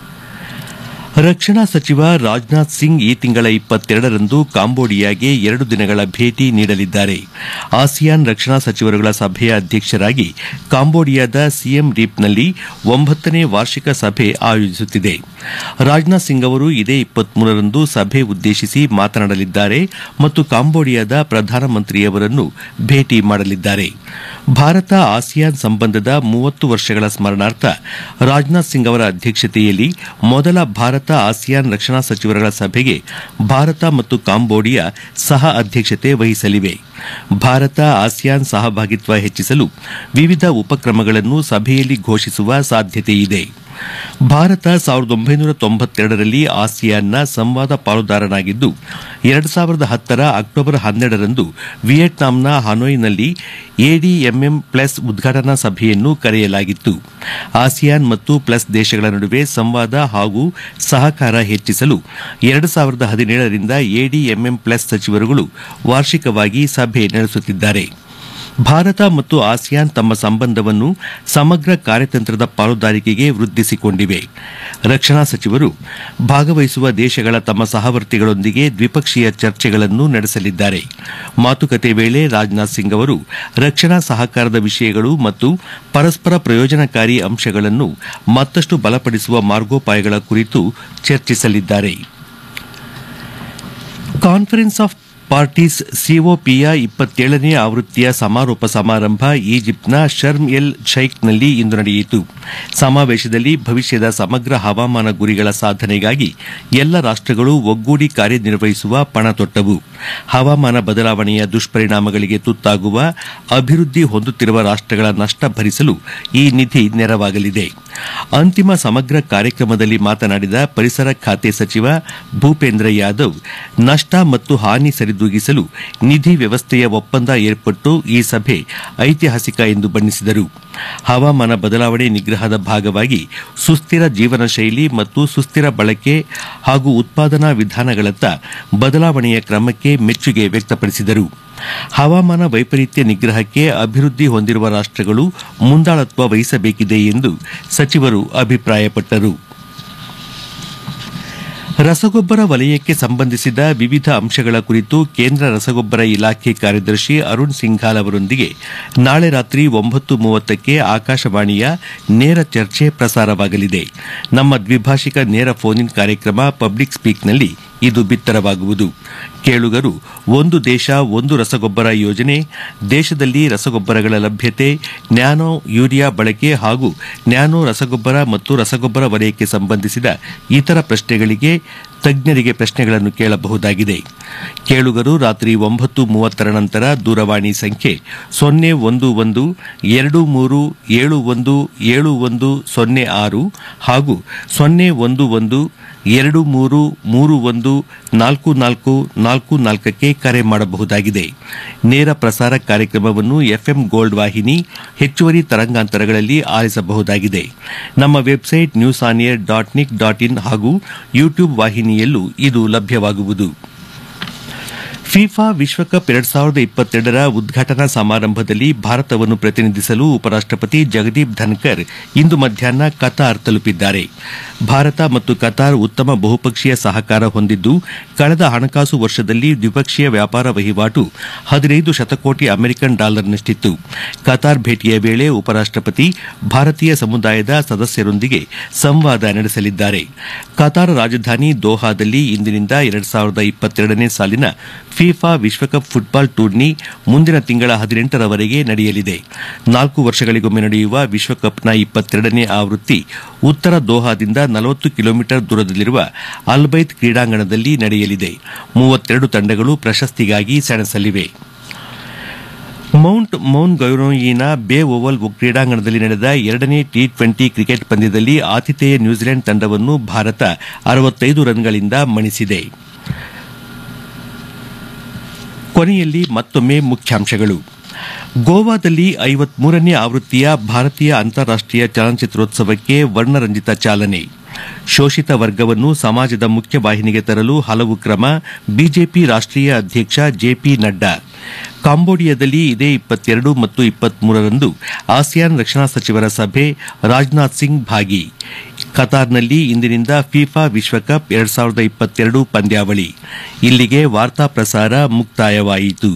ರಕ್ಷಣಾ ಸಚಿವ ರಾಜನಾಥ್ ಸಿಂಗ್ ಈ ತಿಂಗಳ ಇಪ್ಪತ್ತೆರಡರಂದು ಕಾಂಬೋಡಿಯಾಗೆ ಎರಡು ದಿನಗಳ ಭೇಟಿ ನೀಡಲಿದ್ದಾರೆ ಆಸಿಯಾನ್ ರಕ್ಷಣಾ ಸಚಿವರುಗಳ ಸಭೆಯ ಅಧ್ಯಕ್ಷರಾಗಿ ಕಾಂಬೋಡಿಯಾದ ಸಿಎಂ ರೀಪ್ನಲ್ಲಿ ಒಂಬತ್ತನೇ ವಾರ್ಷಿಕ ಸಭೆ ಆಯೋಜಿಸುತ್ತಿದೆ ರಾಜನಾಥ್ ಸಿಂಗ್ ಅವರು ಇದೇ ಇಪ್ಪತ್ಮೂರರಂದು ಸಭೆ ಉದ್ದೇಶಿಸಿ ಮಾತನಾಡಲಿದ್ದಾರೆ ಮತ್ತು ಕಾಂಬೋಡಿಯಾದ ಪ್ರಧಾನಮಂತ್ರಿಯವರನ್ನು ಭೇಟಿ ಮಾಡಲಿದ್ದಾರೆ ಭಾರತ ಆಸಿಯಾನ್ ಸಂಬಂಧದ ಮೂವತ್ತು ವರ್ಷಗಳ ಸ್ಮರಣಾರ್ಥ ರಾಜನಾಥ್ ಸಿಂಗ್ ಅವರ ಅಧ್ಯಕ್ಷತೆಯಲ್ಲಿ ಮೊದಲ ಭಾರತ ಆಸಿಯಾನ್ ರಕ್ಷಣಾ ಸಚಿವರುಗಳ ಸಭೆಗೆ ಭಾರತ ಮತ್ತು ಕಾಂಬೋಡಿಯಾ ಸಹ ಅಧ್ಯಕ್ಷತೆ ವಹಿಸಲಿವೆ ಭಾರತ ಆಸಿಯಾನ್ ಸಹಭಾಗಿತ್ವ ಹೆಚ್ಚಿಸಲು ವಿವಿಧ ಉಪಕ್ರಮಗಳನ್ನು ಸಭೆಯಲ್ಲಿ ಘೋಷಿಸುವ ಸಾಧ್ಯತೆಯಿದೆ ಭಾರತ ಸಾವಿರದ ಒಂಬೈನೂರ ತೊಂಬತ್ತೆರಡರಲ್ಲಿ ಆಸಿಯಾನ್ನ ಸಂವಾದ ಪಾಲುದಾರನಾಗಿದ್ದು ಎರಡು ಸಾವಿರದ ಹತ್ತರ ಅಕ್ಟೋಬರ್ ಹನ್ನೆರಡರಂದು ವಿಯೆಟ್ನಾಂನ ಹನೋಯ್ನಲ್ಲಿ ಎಡಿಎಂಎಂ ಪ್ಲಸ್ ಉದ್ಘಾಟನಾ ಸಭೆಯನ್ನು ಕರೆಯಲಾಗಿತ್ತು ಆಸಿಯಾನ್ ಮತ್ತು ಪ್ಲಸ್ ದೇಶಗಳ ನಡುವೆ ಸಂವಾದ ಹಾಗೂ ಸಹಕಾರ ಹೆಚ್ಚಿಸಲು ಎರಡು ಸಾವಿರದ ಹದಿನೇಳರಿಂದ ಎಡಿಎಂಎಂ ಪ್ಲಸ್ ಸಚಿವರುಗಳು ವಾರ್ಷಿಕವಾಗಿ ಸಭೆ ನಡೆಸುತ್ತಿದ್ದಾರೆ ಭಾರತ ಮತ್ತು ಆಸಿಯಾನ್ ತಮ್ಮ ಸಂಬಂಧವನ್ನು ಸಮಗ್ರ ಕಾರ್ಯತಂತ್ರದ ಪಾಲುದಾರಿಕೆಗೆ ವೃದ್ಧಿಸಿಕೊಂಡಿವೆ ರಕ್ಷಣಾ ಸಚಿವರು ಭಾಗವಹಿಸುವ ದೇಶಗಳ ತಮ್ಮ ಸಹವರ್ತಿಗಳೊಂದಿಗೆ ದ್ವಿಪಕ್ಷೀಯ ಚರ್ಚೆಗಳನ್ನು ನಡೆಸಲಿದ್ದಾರೆ ಮಾತುಕತೆ ವೇಳೆ ರಾಜನಾಥ್ ಸಿಂಗ್ ಅವರು ರಕ್ಷಣಾ ಸಹಕಾರದ ವಿಷಯಗಳು ಮತ್ತು ಪರಸ್ಪರ ಪ್ರಯೋಜನಕಾರಿ ಅಂಶಗಳನ್ನು ಮತ್ತಷ್ಟು ಬಲಪಡಿಸುವ ಮಾರ್ಗೋಪಾಯಗಳ ಕುರಿತು ಚರ್ಚಿಸಲಿದ್ದಾರೆ ಕಾನ್ಫರೆನ್ಸ್ ಆಫ್ ಪಾರ್ಟೀಸ್ ಸಿಒಪಿಯ ಇಪ್ಪತ್ತೇಳನೇ ಆವೃತ್ತಿಯ ಸಮಾರೋಪ ಸಮಾರಂಭ ಈಜಿಪ್ಟ್ನ ಶರ್ಮ್ ಎಲ್ ಶೈಖ್ನಲ್ಲಿ ಇಂದು ನಡೆಯಿತು ಸಮಾವೇಶದಲ್ಲಿ ಭವಿಷ್ಯದ ಸಮಗ್ರ ಹವಾಮಾನ ಗುರಿಗಳ ಸಾಧನೆಗಾಗಿ ಎಲ್ಲ ರಾಷ್ಟಗಳು ಒಗ್ಗೂಡಿ ಕಾರ್ಯನಿರ್ವಹಿಸುವ ಪಣ ತೊಟ್ಟವು ಹವಾಮಾನ ಬದಲಾವಣೆಯ ದುಷ್ಪರಿಣಾಮಗಳಿಗೆ ತುತ್ತಾಗುವ ಅಭಿವೃದ್ಧಿ ಹೊಂದುತ್ತಿರುವ ರಾಷ್ಟಗಳ ನಷ್ಟ ಭರಿಸಲು ಈ ನಿಧಿ ನೆರವಾಗಲಿದೆ ಅಂತಿಮ ಸಮಗ್ರ ಕಾರ್ಯಕ್ರಮದಲ್ಲಿ ಮಾತನಾಡಿದ ಪರಿಸರ ಖಾತೆ ಸಚಿವ ಭೂಪೇಂದ್ರ ಯಾದವ್ ನಷ್ಟ ಮತ್ತು ಹಾನಿ ಸರಿದೂಗಿಸಲು ನಿಧಿ ವ್ಯವಸ್ಥೆಯ ಒಪ್ಪಂದ ಏರ್ಪಟ್ಟು ಈ ಸಭೆ ಐತಿಹಾಸಿಕ ಎಂದು ಬಣ್ಣಿಸಿದರು ಹವಾಮಾನ ಬದಲಾವಣೆ ನಿಗ್ರಹದ ಭಾಗವಾಗಿ ಸುಸ್ಥಿರ ಜೀವನ ಶೈಲಿ ಮತ್ತು ಸುಸ್ಥಿರ ಬಳಕೆ ಹಾಗೂ ಉತ್ಪಾದನಾ ವಿಧಾನಗಳತ್ತ ಬದಲಾವಣೆಯ ಕ್ರಮಕ್ಕೆ ಮೆಚ್ಚುಗೆ ವ್ಯಕ್ತಪಡಿಸಿದರು ಹವಾಮಾನ ವೈಪರೀತ್ಯ ನಿಗ್ರಹಕ್ಕೆ ಅಭಿವೃದ್ಧಿ ಹೊಂದಿರುವ ರಾಷ್ಟಗಳು ಮುಂದಾಳತ್ವ ವಹಿಸಬೇಕಿದೆ ಎಂದು ಸಚಿವರು ಅಭಿಪ್ರಾಯಪಟ್ಟರು ರಸಗೊಬ್ಬರ ವಲಯಕ್ಕೆ ಸಂಬಂಧಿಸಿದ ವಿವಿಧ ಅಂಶಗಳ ಕುರಿತು ಕೇಂದ್ರ ರಸಗೊಬ್ಬರ ಇಲಾಖೆ ಕಾರ್ಯದರ್ಶಿ ಅರುಣ್ ಸಿಂಘಾಲ್ ಅವರೊಂದಿಗೆ ನಾಳೆ ರಾತ್ರಿ ಒಂಬತ್ತು ಮೂವತ್ತಕ್ಕೆ ಆಕಾಶವಾಣಿಯ ನೇರ ಚರ್ಚೆ ಪ್ರಸಾರವಾಗಲಿದೆ ನಮ್ಮ ದ್ವಿಭಾಷಿಕ ನೇರ ಫೋನ್ ಇನ್ ಕಾರ್ಯಕ್ರಮ ಪಬ್ಲಿಕ್ ಸ್ಪೀಕ್ನಲ್ಲಿ ಇದು ಬಿತ್ತರವಾಗುವುದು ಕೇಳುಗರು ಒಂದು ದೇಶ ಒಂದು ರಸಗೊಬ್ಬರ ಯೋಜನೆ ದೇಶದಲ್ಲಿ ರಸಗೊಬ್ಬರಗಳ ಲಭ್ಯತೆ ನ್ಯಾನೋ ಯೂರಿಯಾ ಬಳಕೆ ಹಾಗೂ ನ್ಯಾನೋ ರಸಗೊಬ್ಬರ ಮತ್ತು ರಸಗೊಬ್ಬರ ವಲಯಕ್ಕೆ ಸಂಬಂಧಿಸಿದ ಇತರ ಪ್ರಶ್ನೆಗಳಿಗೆ ತಜ್ಞರಿಗೆ ಪ್ರಶ್ನೆಗಳನ್ನು ಕೇಳಬಹುದಾಗಿದೆ ಕೇಳುಗರು ರಾತ್ರಿ ಒಂಬತ್ತು ಮೂವತ್ತರ ನಂತರ ದೂರವಾಣಿ ಸಂಖ್ಯೆ ಸೊನ್ನೆ ಒಂದು ಒಂದು ಎರಡು ಮೂರು ಏಳು ಒಂದು ಏಳು ಒಂದು ಸೊನ್ನೆ ಆರು ಹಾಗೂ ಸೊನ್ನೆ ಒಂದು ಒಂದು ಎರಡು ಮೂರು ಮೂರು ಒಂದು ನಾಲ್ಕು ನಾಲ್ಕು ನಾಲ್ಕು ನಾಲ್ಕಕ್ಕೆ ಕರೆ ಮಾಡಬಹುದಾಗಿದೆ ನೇರ ಪ್ರಸಾರ ಕಾರ್ಯಕ್ರಮವನ್ನು ಎಫ್ಎಂ ಗೋಲ್ಡ್ ವಾಹಿನಿ ಹೆಚ್ಚುವರಿ ತರಂಗಾಂತರಗಳಲ್ಲಿ ಆಲಿಸಬಹುದಾಗಿದೆ ನಮ್ಮ website news on air dot nic dot in ಹಾಗೂ ಯೂಟ್ಯೂಬ್ ವಾಹಿನಿಯಲ್ಲೂ ಇದು ಲಭ್ಯವಾಗುವುದು ಫಿಫಾ ವಿಶ್ವಕಪ್ ಎರಡ್ ಸಾವಿರದ ಇಪ್ಪತ್ತೆರಡರ ಉದ್ಘಾಟನಾ ಸಮಾರಂಭದಲ್ಲಿ ಭಾರತವನ್ನು ಪ್ರತಿನಿಧಿಸಲು ಉಪರಾಷ್ಟಪತಿ ಜಗದೀಪ್ ಧನ್ಕರ್ ಇಂದು ಮಧ್ಯಾಹ್ನ ಕತಾರ್ ತಲುಪಿದ್ದಾರೆ ಭಾರತ ಮತ್ತು ಕತಾರ್ ಉತ್ತಮ ಬಹುಪಕ್ಷೀಯ ಸಹಕಾರ ಹೊಂದಿದ್ದು ಕಳೆದ ಹಣಕಾಸು ವರ್ಷದಲ್ಲಿ ದ್ವಿಪಕ್ಷೀಯ ವ್ಯಾಪಾರ ವಹಿವಾಟು ಹದಿನೈದು ಶತಕೋಟಿ ಅಮೆರಿಕನ್ ಡಾಲರ್ನಷ್ಟಿತ್ತು ಕತಾರ್ ಭೇಟಿಯ ವೇಳೆ ಉಪರಾಷ್ಟಪತಿ ಭಾರತೀಯ ಸಮುದಾಯದ ಸದಸ್ಯರೊಂದಿಗೆ ಸಂವಾದ ನಡೆಸಲಿದ್ದಾರೆ ಕತಾರ್ ರಾಜಧಾನಿ ದೋಹಾದಲ್ಲಿ ಇಂದಿನಿಂದ ಎರಡ್ ಸಾವಿರದ ಇಪ್ಪತ್ತೆರಡನೇ ಸಾಲಿನ ಫಿಫಾ ವಿಶ್ವಕಪ್ ಫುಟ್ಬಾಲ್ ಟೂರ್ನಿ ಮುಂದಿನ ತಿಂಗಳ ಹದಿನೆಂಟರವರೆಗೆ ನಡೆಯಲಿದೆ ನಾಲ್ಕು ವರ್ಷಗಳಿಗೊಮ್ಮೆ ನಡೆಯುವ ವಿಶ್ವಕಪ್ನ ಇಪ್ಪತ್ತೆರಡನೇ ಆವೃತ್ತಿ ಉತ್ತರ ದೋಹಾದಿಂದ ನಲವತ್ತು ಕಿಲೋಮೀಟರ್ ದೂರದಲ್ಲಿರುವ ಅಲ್ಬೈತ್ ಕ್ರೀಡಾಂಗಣದಲ್ಲಿ ನಡೆಯಲಿದೆ ಮೂವತ್ತೆರಡು ತಂಡಗಳು ಪ್ರಶಸ್ತಿಗಾಗಿ ಸೆಣಸಲಿವೆ ಮೌಂಟ್ ಮೌನ್ ಗೌರೋಯಿನ ಬೇ ಓವಲ್ ಕ್ರೀಡಾಂಗಣದಲ್ಲಿ ನಡೆದ ಎರಡನೇ ಟಿ ಟ್ವೆಂಟಿ ಕ್ರಿಕೆಟ್ ಪಂದ್ಯದಲ್ಲಿ ಆತಿಥೇಯ ನ್ಯೂಜಿಲೆಂಡ್ ತಂಡವನ್ನು ಭಾರತ ಅರವತ್ತೈದು ರನ್ಗಳಿಂದ ಮಣಿಸಿದೆ ಕೊನೆಯಲ್ಲಿ ಮತ್ತೊಮ್ಮೆ ಮುಖ್ಯಾಂಶಗಳು ಗೋವಾದಲ್ಲಿ ಐವತ್ಮೂರನೇ ಆವೃತ್ತಿಯ ಭಾರತೀಯ ಅಂತಾರಾಷ್ಟೀಯ ಚಲನಚಿತ್ರೋತ್ಸವಕ್ಕೆ ವರ್ಣರಂಜಿತ ಚಾಲನೆ ಶೋಷಿತ ವರ್ಗವನ್ನು ಸಮಾಜದ ಮುಖ್ಯವಾಹಿನಿಗೆ ತರಲು ಹಲವು ಕ್ರಮ ಬಿಜೆಪಿ ರಾಷ್ಟೀಯ ಅಧ್ಯಕ್ಷ ಜೆಪಿ ನಡ್ಡಾ ಕಾಂಬೋಡಿಯಾದಲ್ಲಿ ಇದೇ ಇಪ್ಪತ್ತೆರಡು ಮತ್ತು ಇಪ್ಪತ್ಮೂರರಂದು ಆಸಿಯಾನ್ ರಕ್ಷಣಾ ಸಚಿವರ ಸಭೆ ರಾಜನಾಥ್ ಸಿಂಗ್ ಭಾಗಿ ಕತಾರ್ನಲ್ಲಿ ಇಂದಿನಿಂದ ಫಿಫಾ ವಿಶ್ವಕಪ್ ಎರಡ್ ಸಾವಿರದ ಇಪ್ಪತ್ತೆರಡು ಪಂದ್ಯಾವಳಿ ಇಲ್ಲಿಗೆ ವಾರ್ತಾ ಪ್ರಸಾರ ಮುಕ್ತಾಯವಾಯಿತು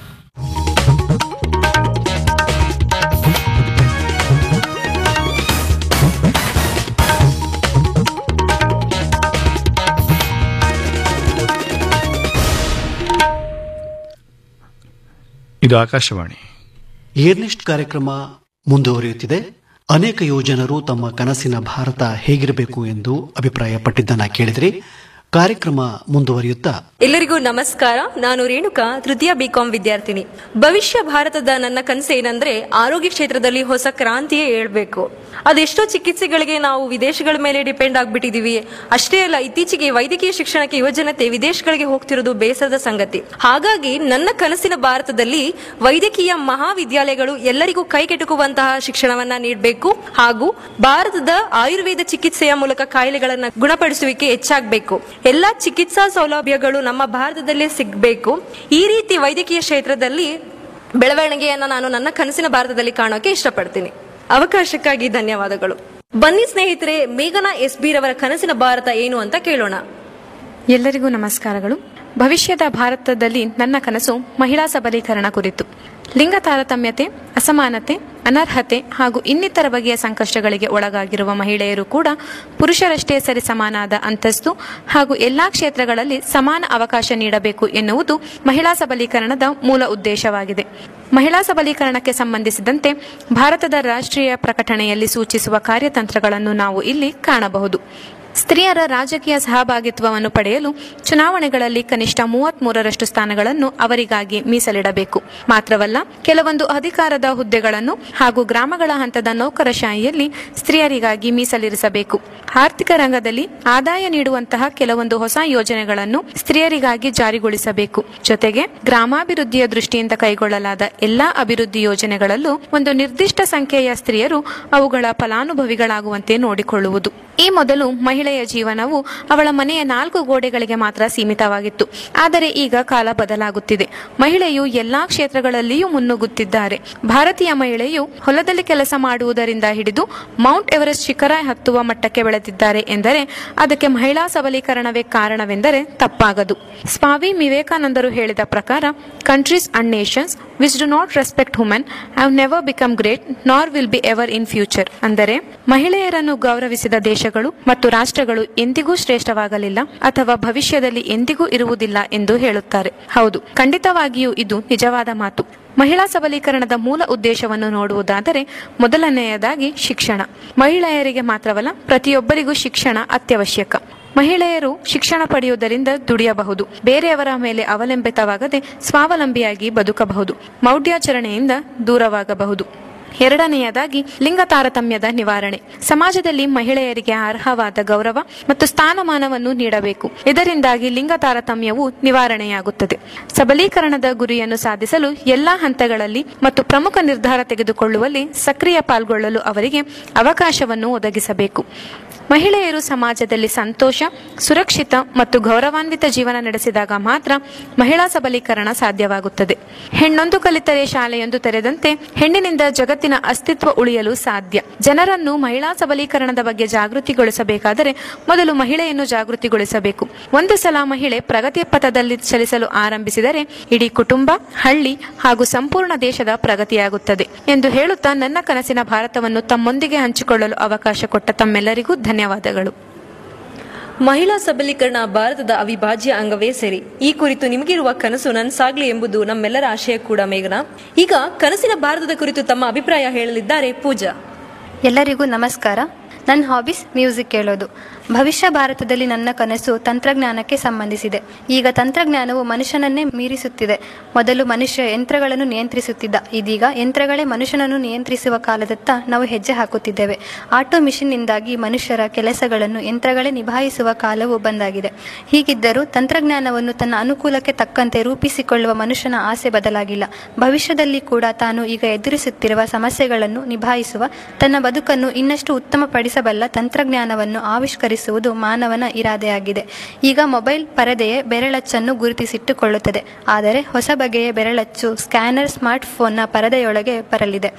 ಇದು ಆಕಾಶವಾಣಿ ಏರ್ನೆಸ್ಟ್ ಕಾರ್ಯಕ್ರಮ ಮುಂದುವರಿಯುತ್ತಿದೆ ಅನೇಕ ಯುವಜನರು ತಮ್ಮ ಕನಸಿನ ಭಾರತ ಹೇಗಿರಬೇಕು ಎಂದು ಅಭಿಪ್ರಾಯಪಟ್ಟಿದ್ದನ್ನ ಕೇಳಿದ್ರಿ ಕಾರ್ಯಕ್ರಮ ಮುಂದುವರಿಯುತ್ತಾ ಎಲ್ಲರಿಗೂ ನಮಸ್ಕಾರ ನಾನು ರೇಣುಕಾ ತೃತೀಯ ಬಿಕಾಂ ವಿದ್ಯಾರ್ಥಿನಿ ಭವಿಷ್ಯ ಭಾರತದ ನನ್ನ ಕನಸು ಏನಂದ್ರೆ ಆರೋಗ್ಯ ಕ್ಷೇತ್ರದಲ್ಲಿ ಹೊಸ ಕ್ರಾಂತಿಯೇ ಹೇಳ್ಬೇಕು ಅದೆಷ್ಟೋ ಚಿಕಿತ್ಸೆಗಳಿಗೆ ನಾವು ವಿದೇಶಗಳ ಮೇಲೆ ಡಿಪೆಂಡ್ ಆಗ್ಬಿಟ್ಟಿದೀವಿ ಅಷ್ಟೇ ಅಲ್ಲ ಇತ್ತೀಚೆಗೆ ವೈದ್ಯಕೀಯ ಶಿಕ್ಷಣಕ್ಕೆ ಯುವಜನತೆ ವಿದೇಶಗಳಿಗೆ ಹೋಗ್ತಿರೋದು ಬೇಸರದ ಸಂಗತಿ ಹಾಗಾಗಿ ನನ್ನ ಕನಸಿನ ಭಾರತದಲ್ಲಿ ವೈದ್ಯಕೀಯ ಮಹಾವಿದ್ಯಾಲಯಗಳು ಎಲ್ಲರಿಗೂ ಕೈಗೆಟುಕುವಂತಹ ಶಿಕ್ಷಣವನ್ನ ನೀಡಬೇಕು ಹಾಗೂ ಭಾರತದ ಆಯುರ್ವೇದ ಚಿಕಿತ್ಸೆಯ ಮೂಲಕ ಕಾಯಿಲೆಗಳನ್ನ ಗುಣಪಡಿಸುವಿಕೆ ಹೆಚ್ಚಾಗಬೇಕು ಎಲ್ಲಾ ಚಿಕಿತ್ಸಾ ಸೌಲಭ್ಯಗಳು ನಮ್ಮ ಭಾರತದಲ್ಲೇ ಸಿಗಬೇಕು ಈ ರೀತಿ ವೈದ್ಯಕೀಯ ಕ್ಷೇತ್ರದಲ್ಲಿ ಬೆಳವಣಿಗೆಯನ್ನ ನಾನು ನನ್ನ ಕನಸಿನ ಭಾರತದಲ್ಲಿ ಕಾಣೋಕೆ ಇಷ್ಟಪಡ್ತೀನಿ ಅವಕಾಶಕ್ಕಾಗಿ ಧನ್ಯವಾದಗಳು ಬನ್ನಿ ಸ್ನೇಹಿತರೆ ಮೇಘನಾ ಎಸ್ ಬಿ ರವರ ಕನಸಿನ ಭಾರತ ಏನು ಅಂತ ಕೇಳೋಣ ಎಲ್ಲರಿಗೂ ನಮಸ್ಕಾರಗಳು ಭವಿಷ್ಯದ ಭಾರತದಲ್ಲಿ ನನ್ನ ಕನಸು ಮಹಿಳಾ ಸಬಲೀಕರಣ ಕುರಿತು ಲಿಂಗ ತಾರತಮ್ಯತೆ ಅಸಮಾನತೆ ಅನರ್ಹತೆ ಹಾಗೂ ಇನ್ನಿತರ ಬಗೆಯ ಸಂಕಷ್ಟಗಳಿಗೆ ಒಳಗಾಗಿರುವ ಮಹಿಳೆಯರು ಕೂಡ ಪುರುಷರಷ್ಟೇ ಸರಿಸಮಾನಾದ ಅಂತಸ್ತು ಹಾಗೂ ಎಲ್ಲಾ ಕ್ಷೇತ್ರಗಳಲ್ಲಿ ಸಮಾನ ಅವಕಾಶ ನೀಡಬೇಕು ಎನ್ನುವುದು ಮಹಿಳಾ ಸಬಲೀಕರಣದ ಮೂಲ ಉದ್ದೇಶವಾಗಿದೆ ಮಹಿಳಾ ಸಬಲೀಕರಣಕ್ಕೆ ಸಂಬಂಧಿಸಿದಂತೆ ಭಾರತದ ರಾಷ್ಟ್ರೀಯ ಪ್ರಕಟಣೆಯಲ್ಲಿ ಸೂಚಿಸುವ ಕಾರ್ಯತಂತ್ರಗಳನ್ನು ನಾವು ಇಲ್ಲಿ ಕಾಣಬಹುದು ಸ್ತ್ರೀಯರ ರಾಜಕೀಯ ಸಹಭಾಗಿತ್ವವನ್ನು ಪಡೆಯಲು ಚುನಾವಣೆಗಳಲ್ಲಿ ಕನಿಷ್ಠ ಮೂವತ್ತ್ ಮೂರರಷ್ಟು ಸ್ಥಾನಗಳನ್ನು ಅವರಿಗಾಗಿ ಮೀಸಲಿಡಬೇಕು ಮಾತ್ರವಲ್ಲ ಕೆಲವೊಂದು ಅಧಿಕಾರದ ಹುದ್ದೆಗಳನ್ನು ಹಾಗೂ ಗ್ರಾಮಗಳ ಹಂತದ ನೌಕರಶಾಹಿಯಲ್ಲಿ ಸ್ತ್ರೀಯರಿಗಾಗಿ ಮೀಸಲಿರಿಸಬೇಕು ಆರ್ಥಿಕ ರಂಗದಲ್ಲಿ ಆದಾಯ ನೀಡುವಂತಹ ಕೆಲವೊಂದು ಹೊಸ ಯೋಜನೆಗಳನ್ನು ಸ್ತ್ರೀಯರಿಗಾಗಿ ಜಾರಿಗೊಳಿಸಬೇಕು ಜೊತೆಗೆ ಗ್ರಾಮಾಭಿವೃದ್ಧಿಯ ದೃಷ್ಟಿಯಿಂದ ಕೈಗೊಳ್ಳಲಾದ ಎಲ್ಲಾ ಅಭಿವೃದ್ಧಿ ಯೋಜನೆಗಳಲ್ಲೂ ಒಂದು ನಿರ್ದಿಷ್ಟ ಸಂಖ್ಯೆಯ ಸ್ತ್ರೀಯರು ಅವುಗಳ ಫಲಾನುಭವಿಗಳಾಗುವಂತೆ ನೋಡಿಕೊಳ್ಳುವುದು ಈ ಮೊದಲು ಮಹಿಳೆಯ ಜೀವನವು ಅವಳ ಮನೆಯ ನಾಲ್ಕು ಗೋಡೆಗಳಿಗೆ ಮಾತ್ರ ಸೀಮಿತವಾಗಿತ್ತು ಆದರೆ ಈಗ ಕಾಲ ಬದಲಾಗುತ್ತಿದೆ ಮಹಿಳೆಯು ಎಲ್ಲಾ ಕ್ಷೇತ್ರಗಳಲ್ಲಿಯೂ ಮುನ್ನುಗ್ಗುತ್ತಿದ್ದಾರೆ ಭಾರತೀಯ ಮಹಿಳೆಯು ಹೊಲದಲ್ಲಿ ಕೆಲಸ ಮಾಡುವುದರಿಂದ ಹಿಡಿದು ಮೌಂಟ್ ಎವರೆಸ್ಟ್ ಶಿಖರ ಹತ್ತುವ ಮಟ್ಟಕ್ಕೆ ಬೆಳೆದಿದ್ದಾರೆ ಎಂದರೆ ಅದಕ್ಕೆ ಮಹಿಳಾ ಸಬಲೀಕರಣವೇ ಕಾರಣವೆಂದರೆ ತಪ್ಪಾಗದು ಸ್ವಾಮಿ ವಿವೇಕಾನಂದರು ಹೇಳಿದ ಪ್ರಕಾರ countries and nations which do not respect women have never become great nor will be ever in future ಅಂದರೆ ಮಹಿಳೆಯರನ್ನು ಗೌರವಿಸಿದ ದೇಶಗಳು ಮತ್ತು ರಾಷ್ಟ್ರಗಳು ಎಂದಿಗೂ ಶ್ರೇಷ್ಠವಾಗಲಿಲ್ಲ ಅಥವಾ ಭವಿಷ್ಯದಲ್ಲಿ ಎಂದಿಗೂ ಇರುವುದಿಲ್ಲ ಎಂದು ಹೇಳುತ್ತಾರೆ ಹೌದು ಖಂಡಿತವಾಗಿಯೂ ಇದು ನಿಜವಾದ ಮಾತು ಮಹಿಳಾ ಸಬಲೀಕರಣದ ಮೂಲ ಉದ್ದೇಶವನ್ನು ನೋಡುವುದಾದರೆ ಮೊದಲನೆಯದಾಗಿ ಶಿಕ್ಷಣ ಮಹಿಳೆಯರಿಗೆ ಮಾತ್ರವಲ್ಲ ಪ್ರತಿಯೊಬ್ಬರಿಗೂ ಶಿಕ್ಷಣ ಅತ್ಯವಶ್ಯಕ ಮಹಿಳೆಯರು ಶಿಕ್ಷಣ ಪಡೆಯುವುದರಿಂದ ದುಡಿಯಬಹುದು ಬೇರೆಯವರ ಮೇಲೆ ಅವಲಂಬಿತವಾಗದೆ ಸ್ವಾವಲಂಬಿಯಾಗಿ ಬದುಕಬಹುದು ಮೌಢ್ಯಾಚರಣೆಯಿಂದ ದೂರವಾಗಬಹುದು ಎರಡನೆಯದಾಗಿ ಲಿಂಗ ತಾರತಮ್ಯದ ನಿವಾರಣೆ ಸಮಾಜದಲ್ಲಿ ಮಹಿಳೆಯರಿಗೆ ಅರ್ಹವಾದ ಗೌರವ ಮತ್ತು ಸ್ಥಾನಮಾನವನ್ನು ನೀಡಬೇಕು ಇದರಿಂದಾಗಿ ಲಿಂಗ ತಾರತಮ್ಯವು ನಿವಾರಣೆಯಾಗುತ್ತದೆ ಸಬಲೀಕರಣದ ಗುರಿಯನ್ನು ಸಾಧಿಸಲು ಎಲ್ಲಾ ಹಂತಗಳಲ್ಲಿ ಮತ್ತು ಪ್ರಮುಖ ನಿರ್ಧಾರ ತೆಗೆದುಕೊಳ್ಳುವಲ್ಲಿ ಸಕ್ರಿಯ ಪಾಲ್ಗೊಳ್ಳಲು ಅವರಿಗೆ ಅವಕಾಶವನ್ನು ಒದಗಿಸಬೇಕು ಮಹಿಳೆಯರು ಸಮಾಜದಲ್ಲಿ ಸಂತೋಷ ಸುರಕ್ಷಿತ ಮತ್ತು ಗೌರವಾನ್ವಿತ ಜೀವನ ನಡೆಸಿದಾಗ ಮಾತ್ರ ಮಹಿಳಾ ಸಬಲೀಕರಣ ಸಾಧ್ಯವಾಗುತ್ತದೆ ಹೆಣ್ಣೊಂದು ಕಲಿತರೆ ಶಾಲೆಯೊಂದು ತೆರೆದಂತೆ ಹೆಣ್ಣಿನಿಂದ ಜಗತ್ತಿನ ಅಸ್ತಿತ್ವ ಉಳಿಯಲು ಸಾಧ್ಯ ಜನರನ್ನು ಮಹಿಳಾ ಸಬಲೀಕರಣದ ಬಗ್ಗೆ ಜಾಗೃತಿಗೊಳಿಸಬೇಕಾದರೆ ಮೊದಲು ಮಹಿಳೆಯನ್ನು ಜಾಗೃತಿಗೊಳಿಸಬೇಕು ಒಂದು ಸಲ ಮಹಿಳೆ ಪ್ರಗತಿಯ ಪಥದಲ್ಲಿ ಚಲಿಸಲು ಆರಂಭಿಸಿದರೆ ಇಡೀ ಕುಟುಂಬ ಹಳ್ಳಿ ಹಾಗೂ ಸಂಪೂರ್ಣ ದೇಶದ ಪ್ರಗತಿಯಾಗುತ್ತದೆ ಎಂದು ಹೇಳುತ್ತಾ ನನ್ನ ಕನಸಿನ ಭಾರತವನ್ನು ತಮ್ಮೊಂದಿಗೆ ಹಂಚಿಕೊಳ್ಳಲು ಅವಕಾಶ ಕೊಟ್ಟ ತಮ್ಮೆಲ್ಲರಿಗೂ ಧನ್ಯವಾದಗಳು ಮಹಿಳಾ ಸಬಲೀಕರಣ ಭಾರತದ ಅವಿಭಾಜ್ಯ ಅಂಗವೇ ಸರಿ ಈ ಕುರಿತು ನಿಮಗಿರುವ ಕನಸು ನನ್ಸಾಗ್ಲಿ ಎಂಬುದು ನಮ್ಮೆಲ್ಲರ ಆಶಯ ಕೂಡ ಮೇಘನಾ ಈಗ ಕನಸಿನ ಭಾರತದ ಕುರಿತು ತಮ್ಮ ಅಭಿಪ್ರಾಯ ಹೇಳಲಿದ್ದಾರೆ ಪೂಜಾ ಎಲ್ಲರಿಗೂ ನಮಸ್ಕಾರ ನನ್ನ ಹಾಬೀಸ್ ಮ್ಯೂಸಿಕ್ ಕೇಳೋದು ಭವಿಷ್ಯ ಭಾರತದಲ್ಲಿ ನನ್ನ ಕನಸು ತಂತ್ರಜ್ಞಾನಕ್ಕೆ ಸಂಬಂಧಿಸಿದೆ ಈಗ ತಂತ್ರಜ್ಞಾನವು ಮನುಷ್ಯನನ್ನೇ ಮೀರಿಸುತ್ತಿದೆ ಮೊದಲು ಮನುಷ್ಯ ಯಂತ್ರಗಳನ್ನು ನಿಯಂತ್ರಿಸುತ್ತಿದ್ದ ಇದೀಗ ಯಂತ್ರಗಳೇ ಮನುಷ್ಯನನ್ನು ನಿಯಂತ್ರಿಸುವ ಕಾಲದತ್ತ ನಾವು ಹೆಜ್ಜೆ ಹಾಕುತ್ತಿದ್ದೇವೆ ಆಟೋ ಮಿಷನ್ನಿಂದಾಗಿ ಮನುಷ್ಯರ ಕೆಲಸಗಳನ್ನು ಯಂತ್ರಗಳೇ ನಿಭಾಯಿಸುವ ಕಾಲವು ಬಂದಾಗಿದೆ ಹೀಗಿದ್ದರೂ ತಂತ್ರಜ್ಞಾನವನ್ನು ತನ್ನ ಅನುಕೂಲಕ್ಕೆ ತಕ್ಕಂತೆ ರೂಪಿಸಿಕೊಳ್ಳುವ ಮನುಷ್ಯನ ಆಸೆ ಬದಲಾಗಿಲ್ಲ ಭವಿಷ್ಯದಲ್ಲಿ ಕೂಡ ತಾನು ಈಗ ಎದುರಿಸುತ್ತಿರುವ ಸಮಸ್ಯೆಗಳನ್ನು ನಿಭಾಯಿಸುವ ತನ್ನ ಬದುಕನ್ನು ಇನ್ನಷ್ಟು ಉತ್ತಮಪಡಿಸಬಲ್ಲ ತಂತ್ರಜ್ಞಾನವನ್ನು ಆವಿಷ್ಕರಿಸುವುದು ಮಾನವನ ಇರಾದೆಯಾಗಿದೆ ಈಗ ಮೊಬೈಲ್ ಪರದೆಯೇ ಬೆರಳಚ್ಚನ್ನು ಗುರುತಿಸಿಟ್ಟುಕೊಳ್ಳುತ್ತದೆ ಆದರೆ ಹೊಸ ಬಗೆಯ ಬೆರಳಚ್ಚು ಸ್ಕ್ಯಾನರ್ ಸ್ಮಾರ್ಟ್ ಫೋನ್ನ ಪರದೆಯೊಳಗೆ ಬರಲಿದೆ